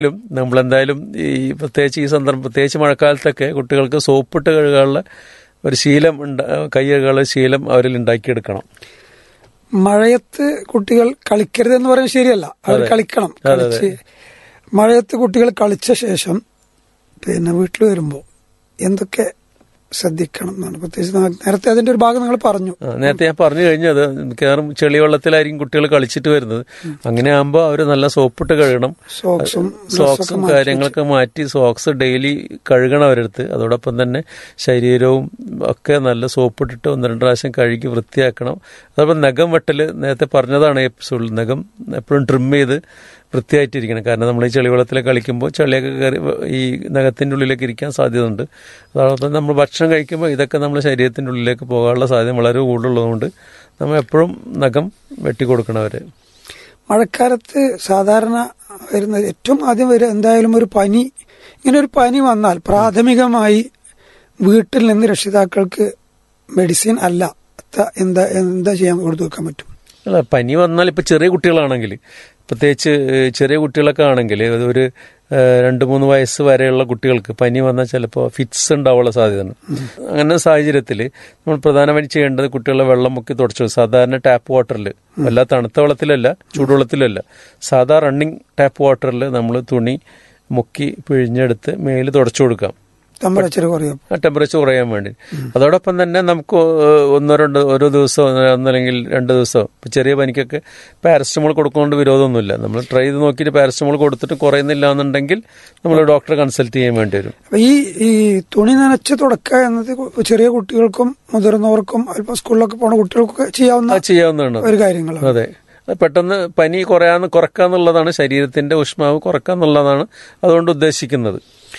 ും നമ്മളെന്തായാലും ഈ പ്രത്യേകിച്ച് ഈ സന്ദർഭം പ്രത്യേകിച്ച് മഴക്കാലത്തൊക്കെ കുട്ടികൾക്ക് സോപ്പിട്ട് കഴുകാനുള്ള ഒരു ശീലം ഉണ്ട കൈ കഴുകാനുള്ള ശീലം അവരിൽ ഉണ്ടാക്കിയെടുക്കണം മഴയത്ത് കുട്ടികൾ കളിക്കരുത് എന്ന് പറയുന്നത് ശരിയല്ല അവർ കളിക്കണം കളിച്ച് മഴയത്ത് കുട്ടികൾ കളിച്ച ശേഷം പിന്നെ വീട്ടിൽ വരുമ്പോൾ എന്തൊക്കെ ശ്രദ്ധിക്കണം എന്നാണ് പ്രത്യേകിച്ച് നാ- നേരത്തെ അതിന്റെ ഒരു ഭാഗം നിങ്ങൾ പറഞ്ഞു ആ, നേരത്തെ ഞാൻ പറഞ്ഞു കഴിഞ്ഞത് മിക്കവാറും ചെളിവെള്ളത്തിലായിരിക്കും കുട്ടികൾ കളിച്ചിട്ട് വരുന്നത് അങ്ങനെ ആകുമ്പോൾ അവർ നല്ല സോപ്പിട്ട് കഴുകണം സോക്സും സോക്സും കാര്യങ്ങളൊക്കെ മാറ്റി സോക്സ് ഡെയിലി കഴുകണം അവരെടുത്ത് അതോടൊപ്പം തന്നെ ശരീരവും ഒക്കെ നല്ല സോപ്പിട്ടിട്ട് ഒന്ന് രണ്ട് പ്രാവശ്യം കഴുകി വൃത്തിയാക്കണം അതോടൊപ്പം നഖം വെട്ടൽ നേരത്തെ പറഞ്ഞതാണ് എപ്പിസോഡിൽ നഖം എപ്പോഴും ട്രിം ചെയ്ത് വൃത്തിയായിട്ടിരിക്കണം കാരണം നമ്മൾ ഈ ചെളിവെള്ളത്തിൽ കളിക്കുമ്പോൾ ചളിയൊക്കെ കയറി ഈ നഖത്തിൻ്റെ ഉള്ളിലേക്ക് ഇരിക്കാൻ സാധ്യതയുണ്ട് അതോടൊപ്പം നമ്മൾ ഭക്ഷണം കഴിക്കുമ്പോൾ ഇതൊക്കെ നമ്മുടെ ശരീരത്തിൻ്റെ ഉള്ളിലേക്ക് പോകാനുള്ള സാധ്യത വളരെ കൂടുതലുള്ളതുകൊണ്ട് നമ്മൾ എപ്പോഴും നഖം വെട്ടിക്കൊടുക്കണം അവരെ മഴക്കാലത്ത് സാധാരണ വരുന്ന ഏറ്റവും ആദ്യം വരിക എന്തായാലും ഒരു പനി ഇങ്ങനെ ഒരു പനി വന്നാൽ പ്രാഥമികമായി വീട്ടിൽ നിന്ന് രക്ഷിതാക്കൾക്ക് മെഡിസിൻ അല്ല ത- എന്താ എന്താ ചെയ്യാൻ കൊടുത്തു വെക്കാൻ പറ്റും അല്ല പനി വന്നാൽ ഇപ്പൊ ചെറിയ കുട്ടികളാണെങ്കിൽ പ്രത്യേകിച്ച് ഏഹ്, ചെറിയ കുട്ടികളൊക്കെ ആണെങ്കിൽ ഒരു ഏഹ്, രണ്ട് മൂന്ന് വയസ്സ് വരെയുള്ള കുട്ടികൾക്ക് പനി വന്നാൽ ചിലപ്പോൾ ഫിറ്റ്സ് ഉണ്ടാവാനുള്ള സാധ്യതയുണ്ട് അങ്ങനെ സാഹചര്യത്തിൽ നമ്മൾ പ്രധാനമായും ചെയ്യേണ്ടത് കുട്ടികളെ വെള്ളം മുക്കി തുടച്ചു സാധാരണ ടാപ്പ് വാട്ടറിൽ വല്ല തണുത്ത വെള്ളത്തിലല്ല ചൂടുവെള്ളത്തിലല്ല സാധാ റണ്ണിങ് ടാപ്പ് വാട്ടറിൽ നമ്മൾ തുണി മുക്കി പിഴിഞ്ഞെടുത്ത് മേല് തുടച്ചു കൊടുക്കാം ടെമ്പറേച്ചർ കുറയും ആ ടെമ്പറേച്ചർ കുറയാൻ വേണ്ടി അതോടൊപ്പം തന്നെ നമുക്ക് ഏഹ്, ഒന്നോ രണ്ടോ ഓരോ ദിവസമോ ഒന്നല്ലെങ്കിൽ രണ്ട് ദിവസമോ ഇപ്പൊ ചെറിയ പനിക്കൊക്കെ പാരസ്റ്റമോൾ കൊടുക്കുന്നതുകൊണ്ട് വിരോധമൊന്നുമില്ല നമ്മൾ ട്രൈ ചെയ്ത് നോക്കിയിട്ട് പാരസ്റ്റമോൾ കൊടുത്തിട്ട് കുറയുന്നില്ല എന്നുണ്ടെങ്കിൽ നമ്മൾ ഡോക്ടറെ കൺസൾട്ട് ചെയ്യാൻ വേണ്ടി വരും അപ്പൊ ഈ ഈ തുണി നനച്ച് തുടക്കുക എന്നത് കു- ചെറിയ കുട്ടികൾക്കും മുതിർന്നവർക്കും അല്പം സ്കൂളിലൊക്കെ പോണ കുട്ടികൾക്കൊക്കെ ചെയ്യാവുന്ന അത് ചെയ്യാവുന്നതാണ് ഒരു കാര്യങ്ങളാണ് അതെ അത് പെട്ടെന്ന് പനി കുറയാന്ന് കുറക്കാന്നുള്ളതാണ് ശരീരത്തിന്റെ ഊഷ്മാവ് കുറക്കാന്നുള്ളതാണ് അതുകൊണ്ട് ഉദ്ദേശിക്കുന്നത്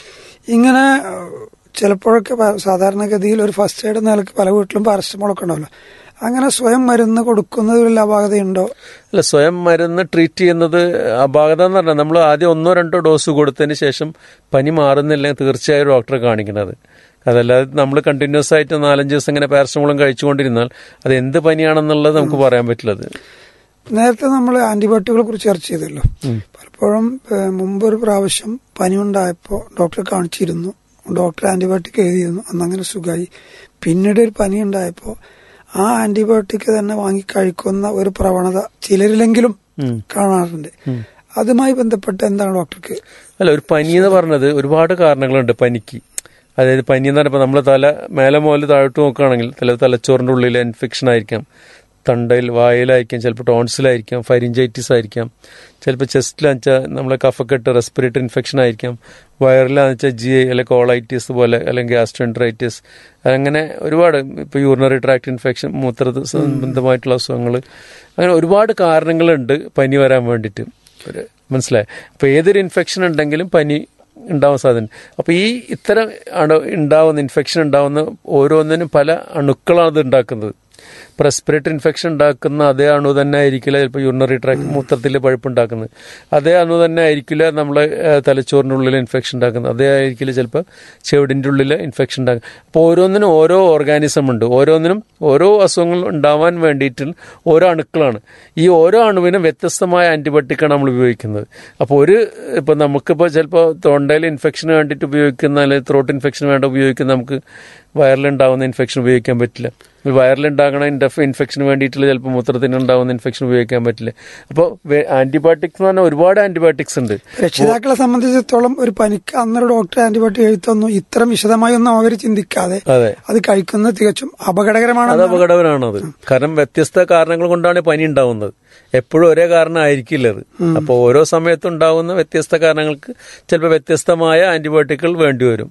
ഇങ്ങനെ ഏഹ്, ചിലപ്പോഴൊക്കെ പ- സാധാരണഗതിയിൽ ഒരു ഫസ്റ്റ് എയ്ഡ് നിലക്ക് പല വീട്ടിലും പാരസ്റ്റമോളൊക്കെ ഉണ്ടാവല്ലോ അങ്ങനെ സ്വയം മരുന്ന് കൊടുക്കുന്നതിൽ അപാകതയുണ്ടോ അല്ല സ്വയം മരുന്ന് ട്രീറ്റ് ചെയ്യുന്നത് അപാകത എന്ന് പറഞ്ഞാൽ നമ്മൾ ആദ്യം ഒന്നോ രണ്ടോ ഡോസ് കൊടുത്തതിന് ശേഷം പനി മാറുന്നില്ലെങ്കിൽ തീർച്ചയായും ഡോക്ടറെ കാണിക്കുന്നത് അതല്ലാതെ നമ്മൾ കണ്ടിന്യൂസ് ആയിട്ട് നാലഞ്ച് ദിവസം ഇങ്ങനെ പാരസ്റ്റമോളും കഴിച്ചുകൊണ്ടിരുന്നാൽ അത് എന്ത് പനിയാണെന്നുള്ളത് നമുക്ക് പറയാൻ പറ്റില്ല അത് നേരത്തെ നമ്മൾ ആന്റിബയോട്ടിക്കുകളെ കുറിച്ച് ചർച്ച ചെയ്തല്ലോ പലപ്പോഴും ഏഹ്, മുമ്പ് ഒരു പ്രാവശ്യം പനി ഉണ്ടായപ്പോൾ ഡോക്ടറെ കാണിച്ചിരുന്നു ഡോക്ടർ ആന്റിബയോട്ടിക് എഴുതിയിരുന്നു അന്നങ്ങനെ സുഖമായി പിന്നീട് ഒരു പനി ഉണ്ടായപ്പോൾ ആ ആന്റിബയോട്ടിക് തന്നെ വാങ്ങി കഴിക്കുന്ന ഒരു പ്രവണത ചിലരിലെങ്കിലും കാണാറുണ്ട് അതുമായി ബന്ധപ്പെട്ട് എന്താണ് ഡോക്ടർക്ക് അല്ല ഒരു പനി എന്ന് പറഞ്ഞത് ഒരുപാട് കാരണങ്ങളുണ്ട് പനിക്ക് അതായത് പനി എന്ന് പറഞ്ഞപ്പോൾ നമ്മൾ തല മേലെ മുതൽ താഴോട്ട് നോക്കുകയാണെങ്കിൽ തല തലച്ചോറിൻ്റെ ഉള്ളിൽ ഇൻഫെക്ഷൻ ആയിരിക്കാം തണ്ടയിൽ വായിലായിരിക്കാം ചിലപ്പോൾ ടോൺസിലായിരിക്കാം ഫരിഞ്ചൈറ്റിസ് ആയിരിക്കാം ചിലപ്പോൾ ചെസ്റ്റിലാന്ന് വെച്ചാൽ നമ്മളെ കഫക്കെട്ട് റെസ്പിറേറ്ററി ഇൻഫെക്ഷൻ ആയിരിക്കാം വയറിലാന്ന് വെച്ചാൽ ജി ഐ അല്ലെങ്കിൽ കോളൈറ്റിസ് പോലെ അല്ലെങ്കിൽ ഗ്യാസ്ട്രോൻട്രൈറ്റിസ് അങ്ങനെ ഒരുപാട് ഇപ്പോൾ യൂറിനറി ട്രാക്ട് ഇൻഫെക്ഷൻ മൂത്ര സംബന്ധമായിട്ടുള്ള അസുഖങ്ങൾ അങ്ങനെ ഒരുപാട് കാരണങ്ങളുണ്ട് പനി വരാൻ വേണ്ടിയിട്ട് ഒരു മനസ്സിലായി അപ്പോൾ ഏതൊരു ഇൻഫെക്ഷൻ ഉണ്ടെങ്കിലും പനി ഉണ്ടാവാൻ സാധ്യത അപ്പോൾ ഈ ഇത്തരം അണു ഉണ്ടാവുന്ന ഇൻഫെക്ഷൻ ഉണ്ടാവുന്ന ഓരോന്നിനും പല അണുക്കളാണ് അത് ഉണ്ടാക്കുന്നത് ഇപ്പോൾ റെസ്പിറേറ്ററി ഇൻഫെക്ഷൻ ഉണ്ടാക്കുന്ന അതേ അണു തന്നെ ആയിരിക്കില്ല ചിലപ്പോൾ യൂറിനറി ട്രാക്ക് മൂത്രത്തിൽ പഴുപ്പുണ്ടാക്കുന്നത് അതേ അണു തന്നെ ആയിരിക്കില്ല നമ്മളെ ഏഹ്, തലച്ചോറിൻ്റെ ഉള്ളിൽ ഇൻഫെക്ഷൻ ഉണ്ടാക്കുന്നത് അതേ ആയിരിക്കില്ല ചിലപ്പോൾ ചെവിടിൻ്റെ ഉള്ളിൽ ഇൻഫെക്ഷൻ ഉണ്ടാക്കുക അപ്പോൾ ഓരോന്നിനും ഓരോ ഓർഗാനിസം ഉണ്ട് ഓരോന്നിനും ഓരോ അസുഖങ്ങൾ ഉണ്ടാവാൻ വേണ്ടിയിട്ട് ഓരോ അണുക്കളാണ് ഈ ഓരോ അണുവിനും വ്യത്യസ്തമായ ആന്റിബയോട്ടിക്കാണ് നമ്മൾ ഉപയോഗിക്കുന്നത് അപ്പോൾ ഒരു ഇപ്പോൾ നമുക്കിപ്പോൾ ചിലപ്പോൾ തൊണ്ടയിൽ ഇൻഫെക്ഷന് വേണ്ടിയിട്ട് ഉപയോഗിക്കുന്ന അല്ലെങ്കിൽ ത്രോട്ട് ഇൻഫെക്ഷൻ വേണ്ട ഉപയോഗിക്കുന്ന നമുക്ക് വയറിലുണ്ടാകുന്ന ഇൻഫെക്ഷൻ ഉപയോഗിക്കാൻ പറ്റില്ല വയറിലുണ്ടാകുന്ന ഇൻഡഫ് ഇൻഫെക്ഷന് വേണ്ടിയിട്ടുള്ള ചിലപ്പോൾ മൂത്രത്തിന് ഉണ്ടാകുന്ന ഇൻഫെക്ഷൻ ഉപയോഗിക്കാൻ പറ്റില്ല അപ്പോൾ ആന്റിബയോട്ടിക്സ് എന്ന് പറഞ്ഞാൽ ഒരുപാട് ആന്റിബയോട്ടിക്സ് ഉണ്ട് രക്ഷിതാക്കളെ സംബന്ധിച്ചിടത്തോളം ഒരു പനിക്ക് അന്നൊരു ഡോക്ടർ ആന്റിബയോട്ടിക് എഴുത്തൊന്നും ഇത്രം വിശദമായി ഒന്നും അവർ ചിന്തിക്കാതെ അതെ അത് കഴിക്കുന്നത് തികച്ചും അപകടകരമാണ് അത് അപകടകരമാണത് കാരണം വ്യത്യസ്ത കാരണങ്ങൾ കൊണ്ടാണ് പനി ഉണ്ടാവുന്നത് എപ്പോഴും ഒരേ കാരണം ആയിരിക്കില്ല അത് അപ്പോൾ ഓരോ സമയത്തും ഉണ്ടാവുന്ന വ്യത്യസ്ത കാരണങ്ങൾക്ക് ചിലപ്പോൾ വ്യത്യസ്തമായ ആന്റിബയോട്ടിക്കുകൾ വേണ്ടിവരും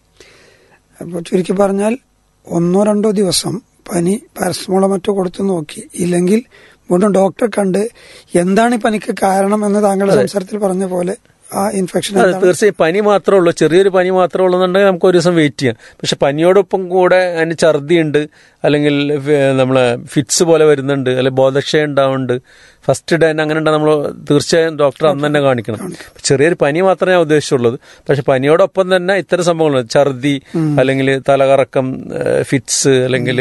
അപ്പോൾ ചുരുക്കി പറഞ്ഞാൽ ഒന്നോ രണ്ടോ ദിവസം പനി പാരസമോളോ മറ്റോ കൊടുത്തു നോക്കി ഇല്ലെങ്കിൽ വീണ്ടും ഡോക്ടറെ കണ്ട് എന്താണ് ഈ പനിക്ക് കാരണം എന്ന് താങ്കളുടെ സംസാരത്തിൽ പറഞ്ഞ പോലെ ആ ഇൻഫെക്ഷൻ അതെ തീർച്ചയായും പനി മാത്രമേ ഉള്ളൂ ചെറിയൊരു പനി മാത്രമേ ഉള്ളൂ എന്നുണ്ടെങ്കിൽ നമുക്ക് ഒരു ദിവസം വെയിറ്റ് ചെയ്യാം പക്ഷെ പനിയോടൊപ്പം കൂടെ അതിന് ഛർദി ഉണ്ട് അല്ലെങ്കിൽ ഫ- നമ്മളെ ഫിറ്റ്സ് പോലെ വരുന്നുണ്ട് അല്ലെങ്കിൽ ബോധക്ഷയം ഉണ്ടാവുന്നുണ്ട് ഫസ്റ്റ് ഡേ അങ്ങനെ ഉണ്ടെങ്കിൽ നമ്മൾ തീർച്ചയായും ഡോക്ടറെ അന്ന് തന്നെ കാണിക്കണം ചെറിയൊരു പനി മാത്രമേ ഞാൻ ഉദ്ദേശിച്ചുള്ളത് പക്ഷെ പനിയോടൊപ്പം തന്നെ ഇത്തരം സംഭവങ്ങളുണ്ട് ഛർദി അല്ലെങ്കിൽ തലകറക്കം ഫിറ്റ്സ് അല്ലെങ്കിൽ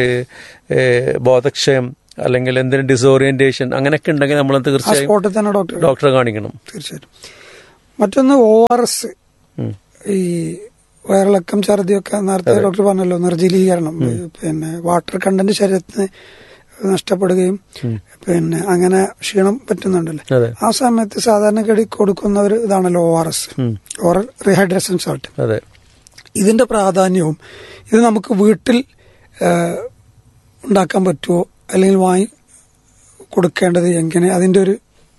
ബോധക്ഷയം അല്ലെങ്കിൽ എന്തെങ്കിലും ഡിസോറിയന്റേഷൻ അങ്ങനെയൊക്കെ ഉണ്ടെങ്കിൽ നമ്മൾ തീർച്ചയായും സ്പോട്ടിൽ തന്നെ ഡോക്ടർ ഡോക്ടറെ കാണിക്കണം തീർച്ചയായിട്ടും മറ്റൊന്ന് ഒ ആർ എസ് ഉം. ഈ വയറിളക്കം ഛർദിയൊക്കെ നേരത്തെ ഡോക്ടർ പറഞ്ഞല്ലോ നിർജ്ജലീകരണം പിന്നെ വാട്ടർ കണ്ടന്റ് ശരീരത്തിന് നഷ്ടപ്പെടുകയും പിന്നെ അങ്ങനെ ക്ഷീണം പറ്റുന്നുണ്ടല്ലോ അതെ ആ സമയത്ത് സാധാരണഗതി കൊടുക്കുന്ന ഒരു ഇതാണല്ലോ ഒ ആർ എസ് ഉം. ഓറൽ റീഹൈഡ്രേഷൻ സോൾട്ട് അതെ ഇതിന്റെ പ്രാധാന്യവും ഇത് നമുക്ക് വീട്ടിൽ ആ, ഉണ്ടാക്കാൻ പറ്റുമോ അല്ലെങ്കിൽ വാങ്ങി കൊടുക്കേണ്ടത് എങ്ങനെ അതിന്റെ ഒരു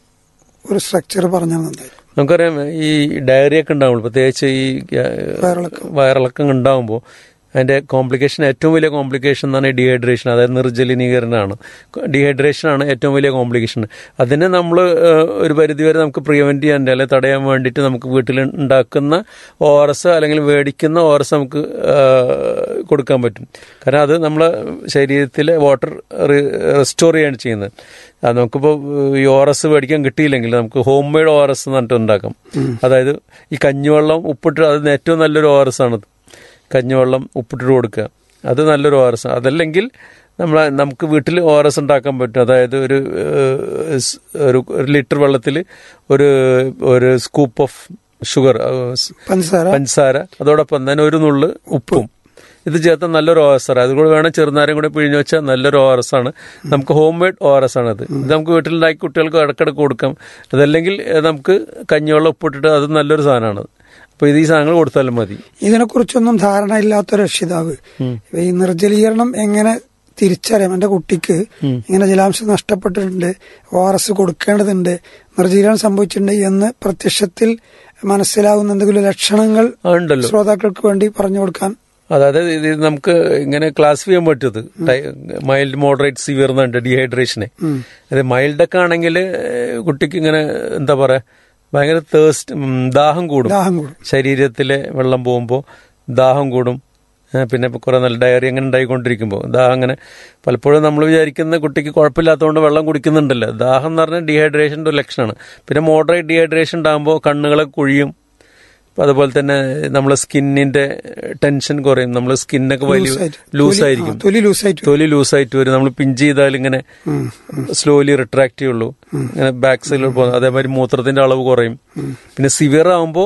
ഒരു സ്ട്രക്ചർ പറഞ്ഞാൽ നന്നായി നമുക്കറിയാം ഈ ഡയറിയ ഒക്കെ ഉണ്ടാവുള്ളൂ പ്രത്യേകിച്ച് ഈ ആ, വയറിളക്കം. വയറിളക്കം ഉണ്ടാവുമ്പോൾ അതിന്റെ കോംപ്ലിക്കേഷൻ ഏറ്റവും വലിയ കോംപ്ലിക്കേഷൻ എന്ന് പറഞ്ഞാൽ ഡീഹൈഡ്രേഷൻ അതായത് നിർജ്ജലീകരണമാണ് ഡീഹൈഡ്രേഷൻ ആണ് ഏറ്റവും വലിയ കോംപ്ലിക്കേഷൻ അതിനെ നമ്മൾ ഒരു പരിധിവരെ നമുക്ക് പ്രിവെന്റ് ചെയ്യാൻ അല്ലെങ്കിൽ തടയാൻ വേണ്ടിയിട്ട് നമുക്ക് വീട്ടിൽ ഉണ്ടാക്കുന്ന ഒ ആർ എസ് അല്ലെങ്കിൽ മേടിക്കുന്ന ഒ ആർ എസ് നമുക്ക് ആ, കൊടുക്കാൻ പറ്റും കാരണം അത് നമ്മളെ ശരീരത്തിലെ വാട്ടർ റെസ്റ്റോർ ചെയ്യാണ് ചെയ്യുന്നത് അത് നമുക്കിപ്പോൾ ഈ ഒ ആർ എസ് മേടിക്കാൻ കിട്ടിയില്ലെങ്കിൽ നമുക്ക് home made O R S എന്ന് പറഞ്ഞിട്ട് ഉണ്ടാക്കാം അതായത് ഈ കഞ്ഞിവെള്ളം ഉപ്പിട്ട് അത് ഏറ്റവും നല്ലൊരു ഒ ആർ എസ് ആണത് കഞ്ഞിവെള്ളം ഉപ്പിട്ടിട്ട് കൊടുക്കുക അത് നല്ലൊരു ഒ ആർ എസ് അതല്ലെങ്കിൽ നമ്മൾ നമുക്ക് വീട്ടിൽ ഒ ആർ എസ് ഉണ്ടാക്കാൻ പറ്റും അതായത് ഒരു ഏഹ്, സ് ഒരു ഒരു ലിറ്റർ വെള്ളത്തിൽ ഒരു ഒരു സ്കൂപ്പ് ഓഫ് ഷുഗർ പഞ്ചസാര പഞ്ചസാര അതോടൊപ്പം തന്നെ ഒരു നുള്ള് ഉപ്പും ഇത് ചേർത്ത നല്ലൊരു ഒ എസ് ആണ് അതുകൂടെ വേണം ചെറുനാരം കൂടെ പിഴിഞ്ഞു വെച്ചാൽ നല്ലൊരു ഒ ആർ എസ് ആണ് നമുക്ക് home made O R S ആണ് ഇത് ഇത് നമുക്ക് വീട്ടിലുണ്ടാക്കി കുട്ടികൾക്ക് ഇടക്കിടക്ക് കൊടുക്കാം അതല്ലെങ്കിൽ ഏഹ്, നമുക്ക് കഞ്ഞിവെള്ളം ഉപ്പിട്ടിട്ട് അത് നല്ലൊരു സാധനമാണ് അപ്പോൾ ഇത് ഈ സാധനങ്ങൾ കൊടുത്താലും മതി ഇതിനെക്കുറിച്ചൊന്നും ധാരണ ഇല്ലാത്ത രക്ഷിതാവ് ഈ നിർജ്ജലീകരണം എങ്ങനെ തിരിച്ചറിയാം എന്റെ കുട്ടിക്ക് ഇങ്ങനെ ജലാംശം നഷ്ടപ്പെട്ടിട്ടുണ്ട് ഒ ആർ എസ് കൊടുക്കേണ്ടതുണ്ട് നിർജ്ജലീകരണം സംഭവിച്ചിട്ടുണ്ട് എന്ന് പ്രത്യക്ഷത്തിൽ മനസ്സിലാവുന്ന എന്തെങ്കിലും ലക്ഷണങ്ങൾ ആ, ഉണ്ടല്ലോ ശ്രോതാക്കൾക്ക് വേണ്ടി പറഞ്ഞു കൊടുക്കാൻ അതായത് ഇത് നമുക്ക് ഇങ്ങനെ ക്ലാസിഫൈ ചെയ്യാൻ പറ്റത് മൈൽഡ് മോഡറേറ്റ് സിവിയർ എന്നുണ്ട് ഡീഹൈഡ്രേഷനെ അത് മൈൽഡ് ഒക്കെ ആണെങ്കിൽ കുട്ടിക്ക് ഇങ്ങനെ എന്താ പറയാ ഭയങ്കര തേസ്റ്റ് ദാഹം കൂടും ദാഹം കൂടും ശരീരത്തിലെ വെള്ളം പോകുമ്പോൾ ദാഹം കൂടും ഏ, പിന്നെ ഇപ്പൊ കുറെ നല്ല ഡയറി അങ്ങനെ ഉണ്ടായിക്കൊണ്ടിരിക്കുമ്പോൾ ദാഹം അങ്ങനെ പലപ്പോഴും നമ്മൾ വിചാരിക്കുന്ന കുട്ടിക്ക് കുഴപ്പമില്ലാത്തതുകൊണ്ട് വെള്ളം കുടിക്കുന്നുണ്ടല്ലോ ദാഹം എന്ന് പറഞ്ഞാൽ ഡീഹൈഡ്രേഷൻ്റെ ഒരു ലക്ഷണമാണ് പിന്നെ മോഡറേറ്റ് ഡീഹൈഡ്രേഷൻ ഉണ്ടാകുമ്പോൾ കണ്ണുകളെ കുഴിയും അപ്പൊ അതുപോലെ തന്നെ നമ്മളെ സ്കിന്നിന്റെ ടെൻഷൻ കുറയും നമ്മളെ സ്കിന്നൊക്കെ വലിയ ലൂസായിട്ട്. ലൂസായിരിക്കും തൊലി ലൂസായിട്ട് തൊലി ലൂസായിട്ട് വരും നമ്മൾ പിഞ്ച് ചെയ്താൽ ഇങ്ങനെ സ്ലോലി റിട്രാക്ട് ചെയ്യുള്ളൂ ഇങ്ങനെ ബാക്ക് സൈഡിൽ പോകുന്നത് അതേമാതിരി മൂത്രത്തിന്റെ അളവ് കുറയും പിന്നെ സിവിയർ ആകുമ്പോൾ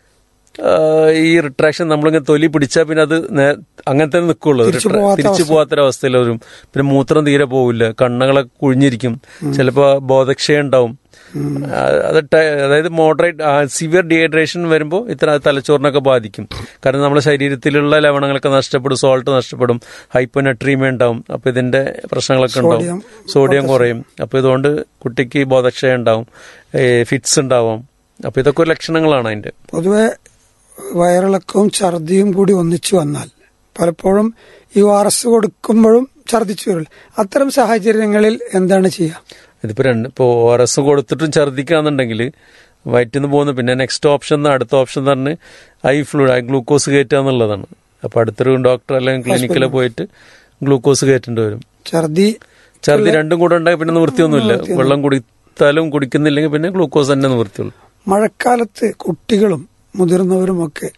ഈ റിട്രാക്ഷൻ നമ്മളിങ്ങനെ തൊലി പിടിച്ചാൽ പിന്നെ അത് നേ- അങ്ങനെ തന്നെ നിൽക്കുള്ളൂ തിരിച്ചു പോവാത്ത തിരിച്ചു പോകാത്തൊരവസ്ഥയിൽ വരും പിന്നെ മൂത്രം തീരെ പോവില്ല കണ്ണുകളെ കുഴിഞ്ഞിരിക്കും ചിലപ്പോൾ ബോധക്ഷയം ഉണ്ടാവും ആ, അത് ട- അതായത് മോഡറേറ്റ് സിവിയർ ഡീഹൈഡ്രേഷൻ വരുമ്പോൾ ഇത്ര തലച്ചോറിനൊക്കെ ബാധിക്കും കാരണം നമ്മുടെ ശരീരത്തിലുള്ള ലവണങ്ങളൊക്കെ നഷ്ടപ്പെടും സോൾട്ട് നഷ്ടപ്പെടും ഹൈപ്പോനെട്രീമ ഉണ്ടാവും അപ്പൊ ഇതിന്റെ പ്രശ്നങ്ങളൊക്കെ ഉണ്ടാവും സോഡിയം സോഡിയം കുറയും അപ്പൊ ഇതുകൊണ്ട് കുട്ടിക്ക് ബോധക്ഷയം ഉണ്ടാവും ഫിറ്റ്സ് ഉണ്ടാവും അപ്പൊ ഇതൊക്കെ ഒരു ലക്ഷണങ്ങളാണ് അതിന്റെ പൊതുവെ വയറിളക്കവും ഛർദിയും കൂടി ഒന്നിച്ചു വന്നാൽ പലപ്പോഴും ഈ ഒ ആർ എസ് കൊടുക്കുമ്പോഴും ഛർദിച്ചു വരില്ല അത്തരം സാഹചര്യങ്ങളിൽ എന്താണ് ചെയ്യുക ഇതിപ്പോ രണ്ട് ഇപ്പോൾ ഒ ആർ എസ് കൊടുത്തിട്ടും ഛർദ്ദിക്കാന്നുണ്ടെങ്കിൽ വയറ്റിൽ നിന്ന് പോകുന്നു പിന്നെ നെക്സ്റ്റ് ഓപ്ഷൻ അടുത്ത ഓപ്ഷൻ എന്ന് പറഞ്ഞ് ഐ ഫ്ലൂഡ് ഐ ഗ്ലൂക്കോസ് കയറ്റുക എന്നുള്ളതാണ് അപ്പൊ അടുത്തൊരു ഡോക്ടർ അല്ലെങ്കിൽ ക്ലിനിക്കിൽ പോയിട്ട് ഗ്ലൂക്കോസ് കയറ്റേണ്ടി വരും ഛർദി ഛർദി രണ്ടും കൂടെ ഉണ്ടായി പിന്നെ നിവൃത്തിയൊന്നുമില്ല വെള്ളം കുടിത്താലും കുടിക്കുന്നില്ലെങ്കിൽ പിന്നെ ഗ്ലൂക്കോസ് തന്നെ നിവൃത്തിയുള്ളൂ മഴക്കാലത്ത് കുട്ടികളും മുതിർന്നവരുമൊക്കെ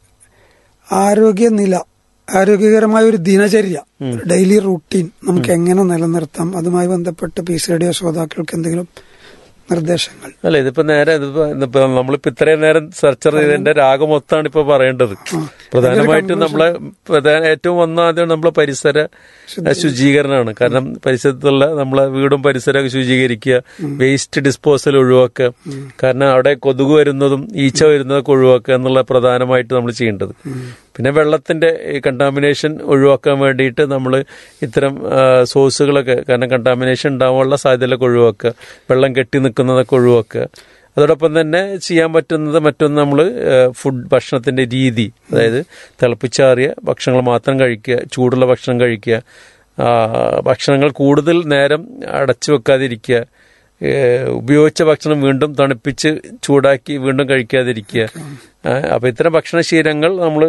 ആരോഗ്യനില ആരോഗ്യകരമായ ഒരു ദിനചര്യ ഡെയിലി റൂട്ടീൻ നമുക്ക് എങ്ങനെ നിലനിർത്താം അതുമായി ബന്ധപ്പെട്ട് പി സി ഡി ശ്രോതാക്കൾക്ക് എന്തെങ്കിലും നിർദ്ദേശങ്ങൾ അല്ല ഇതിപ്പോ നേരെ ഇതിപ്പോ ഇതിപ്പോ നമ്മളിപ്പോ ഇത്രയും നേരം സെർച്ചർ ചെയ്തതിന്റെ രാഗം മൊത്തമാണ് ഇപ്പൊ പറയേണ്ടത് പ്രധാനമായിട്ടും നമ്മളെ പ്രധാന ഏറ്റവും ഒന്നാദ്യം നമ്മളെ പരിസര ശുചീകരണമാണ് കാരണം പരിസരത്തുള്ള നമ്മളെ വീടും പരിസരമൊക്കെ ശുചീകരിക്കുക വേസ്റ്റ് ഡിസ്പോസൽ ഒഴിവാക്കുക കാരണം അവിടെ കൊതുക് വരുന്നതും ഈച്ച വരുന്നതൊക്കെ ഒഴിവാക്കുക എന്നുള്ള പ്രധാനമായിട്ട് നമ്മൾ ചെയ്യേണ്ടത് പിന്നെ വെള്ളത്തിന്റെ ഈ കണ്ടാമിനേഷൻ ഒഴിവാക്കാൻ വേണ്ടിയിട്ട് നമ്മൾ ഇത്തരം ആ, സോഴ്സുകളൊക്കെ കാരണം കണ്ടാമിനേഷൻ ഉണ്ടാവാനുള്ള സാധ്യതകളൊക്കെ ഒഴിവാക്കുക വെള്ളം കെട്ടി നിൽക്കുന്നതൊക്കെ ഒഴിവാക്കുക അതോടൊപ്പം തന്നെ ചെയ്യാൻ പറ്റുന്നത് മറ്റൊന്ന് നമ്മൾ ഫുഡ് ഭക്ഷണത്തിന്റെ രീതി അതായത് തിളപ്പിച്ചാറിയ ഭക്ഷണങ്ങൾ മാത്രം കഴിക്കുക ചൂടുള്ള ഭക്ഷണം കഴിക്കുക ആ, ഭക്ഷണങ്ങൾ കൂടുതൽ നേരം അടച്ചു വെക്കാതിരിക്കുക ഏഹ് ഉപയോഗിച്ച ഭക്ഷണം വീണ്ടും തണുപ്പിച്ച് ചൂടാക്കി വീണ്ടും കഴിക്കാതിരിക്കുക ഏഹ് അപ്പൊ ഇത്തരം ഭക്ഷണശീലങ്ങൾ നമ്മൾ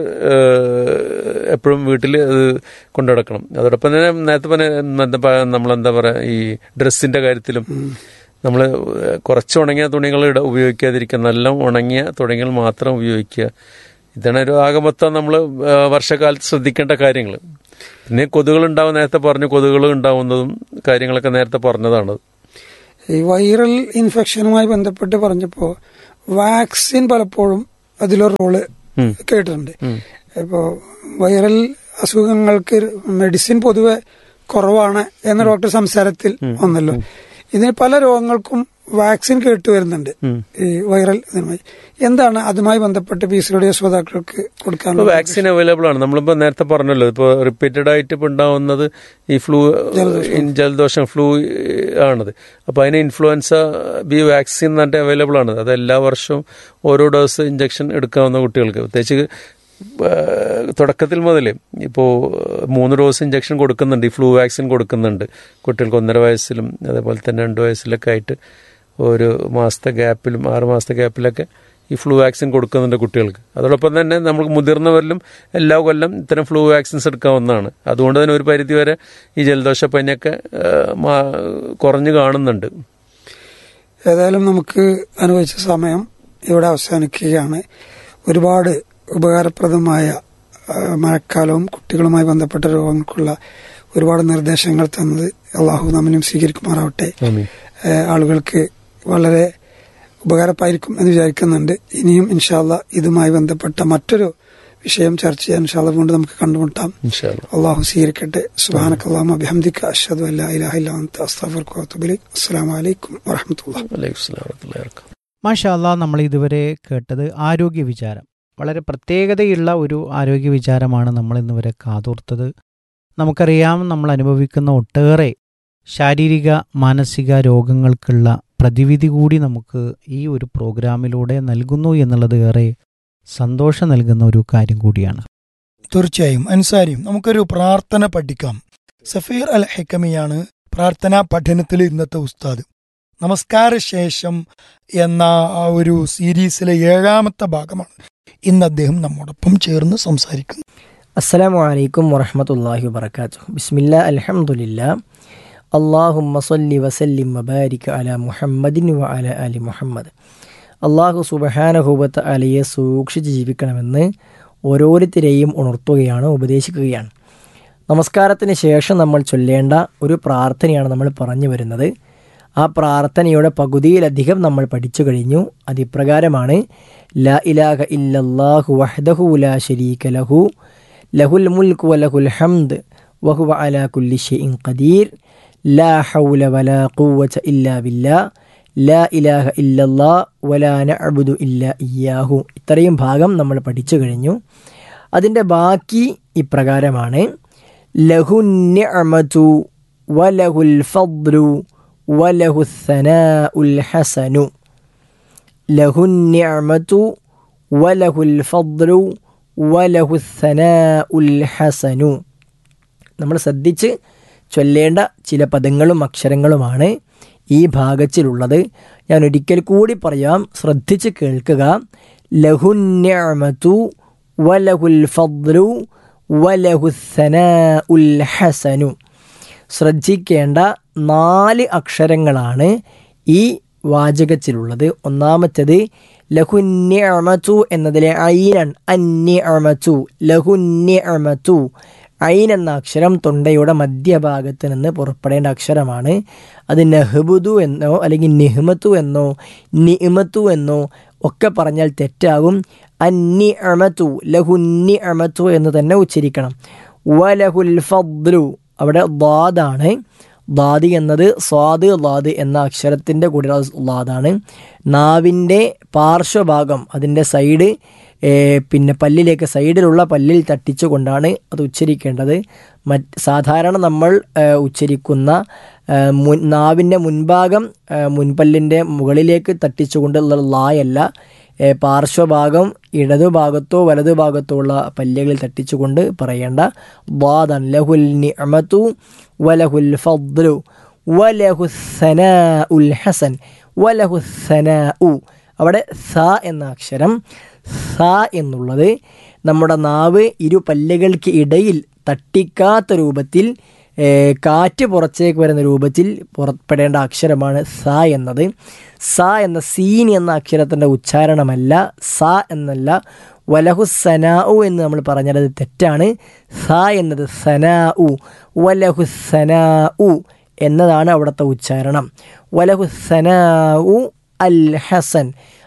എപ്പോഴും വീട്ടിൽ കൊണ്ടുനടക്കണം അതോടൊപ്പം തന്നെ നേരത്തെ പറഞ്ഞ എന്താ പ- നമ്മളെന്താ പറയാ ഈ ഡ്രസ്സിന്റെ കാര്യത്തിലും നമ്മൾ കുറച്ച് ഉണങ്ങിയ തുണികൾ ഇട ഉപയോഗിക്കാതിരിക്കുക നല്ല ഉണങ്ങിയ തുണികൾ മാത്രം ഉപയോഗിക്കുക ഇതാണ് ഒരു ആകെ മൊത്തം നമ്മൾ വർഷകാലത്ത് ശ്രദ്ധിക്കേണ്ട കാര്യങ്ങൾ പിന്നെ കൊതുകുകൾ ഉണ്ടാവും നേരത്തെ പറഞ്ഞു കൊതുകുകൾ ഉണ്ടാവുന്നതും കാര്യങ്ങളൊക്കെ നേരത്തെ പറഞ്ഞതാണ് ഈ വൈറൽ ഇൻഫെക്ഷനുമായി ബന്ധപ്പെട്ട് പറഞ്ഞപ്പോൾ വാക്സിൻ പലപ്പോഴും അതിലൊരു റോള് ഉം. കേട്ടിട്ടുണ്ട് ഇപ്പോ വൈറൽ അസുഖങ്ങൾക്ക് മെഡിസിൻ പൊതുവെ കുറവാണ് എന്ന ഡോക്ടർ സംസാരത്തിൽ വന്നല്ലോ ഇതിന് പല രോഗങ്ങൾക്കും വാക്സിൻ കേട്ടു വരുന്നുണ്ട് ഈ വൈറൽ ഇതുമായി എന്താണ് അതുമായി ബന്ധപ്പെട്ട് പി സി റേഡിയോ ശ്രോതാക്കൾക്ക് ഇപ്പോൾ കൊടുക്കാനുള്ള വാക്സിൻ അവൈലബിൾ ആണ് നമ്മളിപ്പോൾ നേരത്തെ പറഞ്ഞല്ലോ ഇപ്പോൾ റിപ്പീറ്റഡ് ആയിട്ട് ഇപ്പോൾ ഉണ്ടാവുന്നത് ഈ ഫ്ലൂ ജലദോഷം ഫ്ലൂ ആണത് അപ്പോൾ അതിന് ഇൻഫ്ലുവൻസ ബി വാക്സിൻ എന്ന് പറഞ്ഞിട്ട് അവൈലബിൾ ആണ് അത് എല്ലാ വർഷവും ഓരോ ഡോസ് ഇഞ്ചക്ഷൻ എടുക്കാവുന്ന കുട്ടികൾക്ക് പ്രത്യേകിച്ച് ഏഹ്, തുടക്കത്തിൽ മുതൽ ഇപ്പോൾ മൂന്ന് ഡോസ് ഇഞ്ചക്ഷൻ കൊടുക്കുന്നുണ്ട് ഈ ഫ്ലൂ വാക്സിൻ കൊടുക്കുന്നുണ്ട് കുട്ടികൾക്ക് ഒന്നര വയസ്സിലും അതേപോലെ തന്നെ രണ്ട് വയസ്സിലൊക്കെ ആയിട്ട് ഒരു മാസത്തെ ഗ്യാപ്പിലും ആറ് മാസത്തെ ഗ്യാപ്പിലൊക്കെ ഈ ഫ്ലൂ വാക്സിൻ കൊടുക്കുന്നുണ്ട് കുട്ടികൾക്ക് അതോടൊപ്പം തന്നെ നമുക്ക് മുതിർന്നവരിലും എല്ലാ കൊല്ലം ഇത്തരം ഫ്ലൂ വാക്സിൻസ് എടുക്കാവുന്നതാണ് അതുകൊണ്ട് തന്നെ ഒരു പരിധി വരെ ഈ ജലദോഷ പനിയൊക്കെ ഏഹ്, മാ- കുറഞ്ഞു കാണുന്നുണ്ട് ഏതായാലും നമുക്ക് അനുവദിച്ച സമയം ഇവിടെ അവസാനിക്കുകയാണ് ഒരുപാട് ഉപകാരപ്രദമായ ആ, മഴക്കാലവും കുട്ടികളുമായി ബന്ധപ്പെട്ട രോഗങ്ങൾക്കുള്ള ഒരുപാട് നിർദ്ദേശങ്ങൾ തന്നത് അള്ളാഹു നമ്മനും സ്വീകരിക്കുമാറാവട്ടെ ആമീൻ. ഏ, ആളുകൾക്ക് വളരെ ഉപകാരപ്പായിരിക്കും എന്ന് വിചാരിക്കുന്നുണ്ട് ഇനിയും ഇൻഷാല്ല ഇതുമായി ബന്ധപ്പെട്ട മറ്റൊരു വിഷയം ചർച്ച ചെയ്യാൻ ഇൻഷാല്ല വീണ്ടും നമുക്ക് കണ്ടുമുട്ടാം ഇൻഷാ അല്ലാ. അള്ളാഹു സ്വീകരിക്കട്ടെ സുബാനക്ക് അള്ളാഹു അഭിഹംദിക്ക അഷ്ഹദു അല്ലാ ഇലാഹ ഇല്ലാ അൻത അസ്തഗ്ഫിറുക വഅത്തുബു ഇലൈക് അസ്സലാമു അലൈക്കും വറഹ്മത്തുള്ളാഹി വലൈക്കും സ്സലാം വറഹ്മത്തുള്ളാഹി വബറകാതുഹു. മാഷാ അല്ലാ നമ്മൾ ഇതുവരെ കേട്ടത് ആരോഗ്യ വിചാരം വളരെ പ്രത്യേകതയുള്ള ഒരു ആരോഗ്യ വിചാരമാണ് നമ്മൾ ഇന്നുവരെ കാതോർത്തത് നമുക്കറിയാം നമ്മൾ അനുഭവിക്കുന്ന ഒട്ടേറെ ശാരീരിക മാനസിക രോഗങ്ങൾക്കുള്ള പ്രതിവിധി കൂടി നമുക്ക് ഈ ഒരു പ്രോഗ്രാമിലൂടെ നൽകുന്നു എന്നുള്ളത് ഏറെ സന്തോഷം നൽകുന്ന ഒരു കാര്യം കൂടിയാണ് തീർച്ചയായും അൻസാരിയും നമുക്കൊരു പ്രാർത്ഥന പഠിക്കാം സഫീർ അൽ ഹെക്കമിയാണ് പ്രാർത്ഥനാ പഠനത്തിൽ ഇന്നത്തെ ഉസ്താദ് നമസ്കാര ശേഷം എന്ന ആ ഒരു സീരീസിലെ ഏഴാമത്തെ ഭാഗമാണ് ഇന്ന് അദ്ദേഹം നമ്മോടൊപ്പം ചേർന്ന് സംസാരിക്കുന്നു അസ്സലാമു അലൈക്കും വറഹമത്തല്ലാഹി വബർക്കാത്തു ബിസ്മില്ല അൽഹംദുലില്ല അള്ളാഹുമ്മ സല്ലി വസല്ലിം വബാരിക് അല മുഹമ്മദിൻ വ അല അലി മുഹമ്മദ് അള്ളാഹു സുബഹാനഹൂബത്ത് അലയെ സൂക്ഷിച്ച് ജീവിക്കണമെന്ന് ഓരോരുത്തരെയും ഉണർത്തുകയാണ് ഉപദേശിക്കുകയാണ് നമസ്കാരത്തിന് ശേഷം നമ്മൾ ചൊല്ലേണ്ട ഒരു പ്രാർത്ഥനയാണ് നമ്മൾ പറഞ്ഞു വരുന്നത് ആ പ്രാർത്ഥനയുടെ പകുതിയിലധികം നമ്മൾ പഠിച്ചു കഴിഞ്ഞു അതിപ്രകാരമാണ് ല ഇലാഹ ഇല്ലല്ലാഹു വഹ്ദഹു ലാ ശരീക ലഹു ലഹുൽ മുൽക്കു വലഹുൽ ഹംദ് വഹുവ അലാ കുല്ലി ഷൈഇൻ ഖദീർ ലാ ഹൗല വലാ ഖുവത ഇല്ലാ ബില്ലാ ലാ ഇലാഹ ഇല്ലല്ലാ വലാ നഅബുദു ഇല്ലാ ഇയ്യാഹു ഇത്രയും ഭാഗം നമ്മൾ പഠിച്ചു കഴിഞ്ഞു അതിൻ്റെ ബാക്കി ഇപ്രകാരമാണ് ലഹുന്നിഅമതു വലഹുൽ ഫദ്ലു വലഹുസ്സനാഉൽ ഹസനു ലഹുന്നിഅമതു വലഹുൽ ഫദ്ലു വലഹുസ്സനാഉൽ ഹസനു നമ്മൾ ശ്രദ്ധിച്ച് ചൊല്ലേണ്ട ചില പദങ്ങളും അക്ഷരങ്ങളുമാണ് ഈ ഭാഗത്തിലുള്ളത് ഞാൻ ഒരിക്കൽ കൂടി പറയാം ശ്രദ്ധിച്ച് കേൾക്കുക ലഹുന്യമതു വലഹുൽ ഫദ്ലു വലഹുസന ഉൽ ഹസനു ശ്രദ്ധിക്കേണ്ട നാല് അക്ഷരങ്ങളാണ് ഈ വാചകത്തിലുള്ളത് ഒന്നാമത്തേത് ലഹുന്യമതു എന്നതിലെ ഐനൻ അന്യമതു ലഹുന്യമതു ഐൻ എന്ന അക്ഷരം തൊണ്ടയുടെ മധ്യഭാഗത്ത് നിന്ന് പുറപ്പെടേണ്ട അക്ഷരമാണ് അത് നെഹ്ബുദു എന്നോ അല്ലെങ്കിൽ നിഹ്മത്തു എന്നോ നിഇമത്തു എന്നോ ഒക്കെ പറഞ്ഞാൽ തെറ്റാകും അന്നി അമത്തു ലഹുന്നി അമത്തു എന്ന് തന്നെ ഉച്ചരിക്കണം വലഹുൽ ഫദ്ലു അവിടെ ലാദാണ് ലാദ് എന്നത് സ്വാദ് ലാദ് എന്ന അക്ഷരത്തിൻ്റെ കൂടെ ലാദാണ് നാവിൻ്റെ പാർശ്വഭാഗം അതിൻ്റെ സൈഡ് പിന്നെ പല്ലിലേക്ക് സൈഡിലുള്ള പല്ലിൽ തട്ടിച്ചുകൊണ്ടാണ് അത് ഉച്ചരിക്കേണ്ടത് മറ്റ് സാധാരണ നമ്മൾ ഉച്ചരിക്കുന്ന മുൻ നാവിൻ്റെ മുൻഭാഗം മുൻപല്ലിൻ്റെ മുകളിലേക്ക് തട്ടിച്ചുകൊണ്ടുള്ള ലായല്ല പാർശ്വഭാഗം ഇടതുഭാഗത്തോ വലതുഭാഗത്തോ ഉള്ള പല്ലുകളിൽ തട്ടിച്ചുകൊണ്ട് പറയേണ്ട വാദൻ ലഹുൽ നിഅമതു വലഹുൽ ഫദ്ലു വലഹുസന ഉൽ ഹസൻ വലഹുസന ഉ അവിടെ സ എന്ന അക്ഷരം സ എന്നുള്ളത് നമ്മുടെ നാവ് ഇരു പല്ലുകൾക്ക് ഇടയിൽ തട്ടിക്കാത്ത രൂപത്തിൽ കാറ്റ് പുറത്തേക്ക് വരുന്ന രൂപത്തിൽ പുറപ്പെടേണ്ട അക്ഷരമാണ് സ എന്നത് സ എന്ന സീൻ എന്ന അക്ഷരത്തിൻ്റെ ഉച്ചാരണമല്ല സ എന്നല്ല വലഹു സനാ ഉ എന്ന് നമ്മൾ പറഞ്ഞത് തെറ്റാണ് സ എന്നത് സനാ ഉ വലഹു സനാ ഉ എന്നതാണ് അവിടുത്തെ ഉച്ചാരണം വലഹു സനാ ഉ അൽ ഹസൻ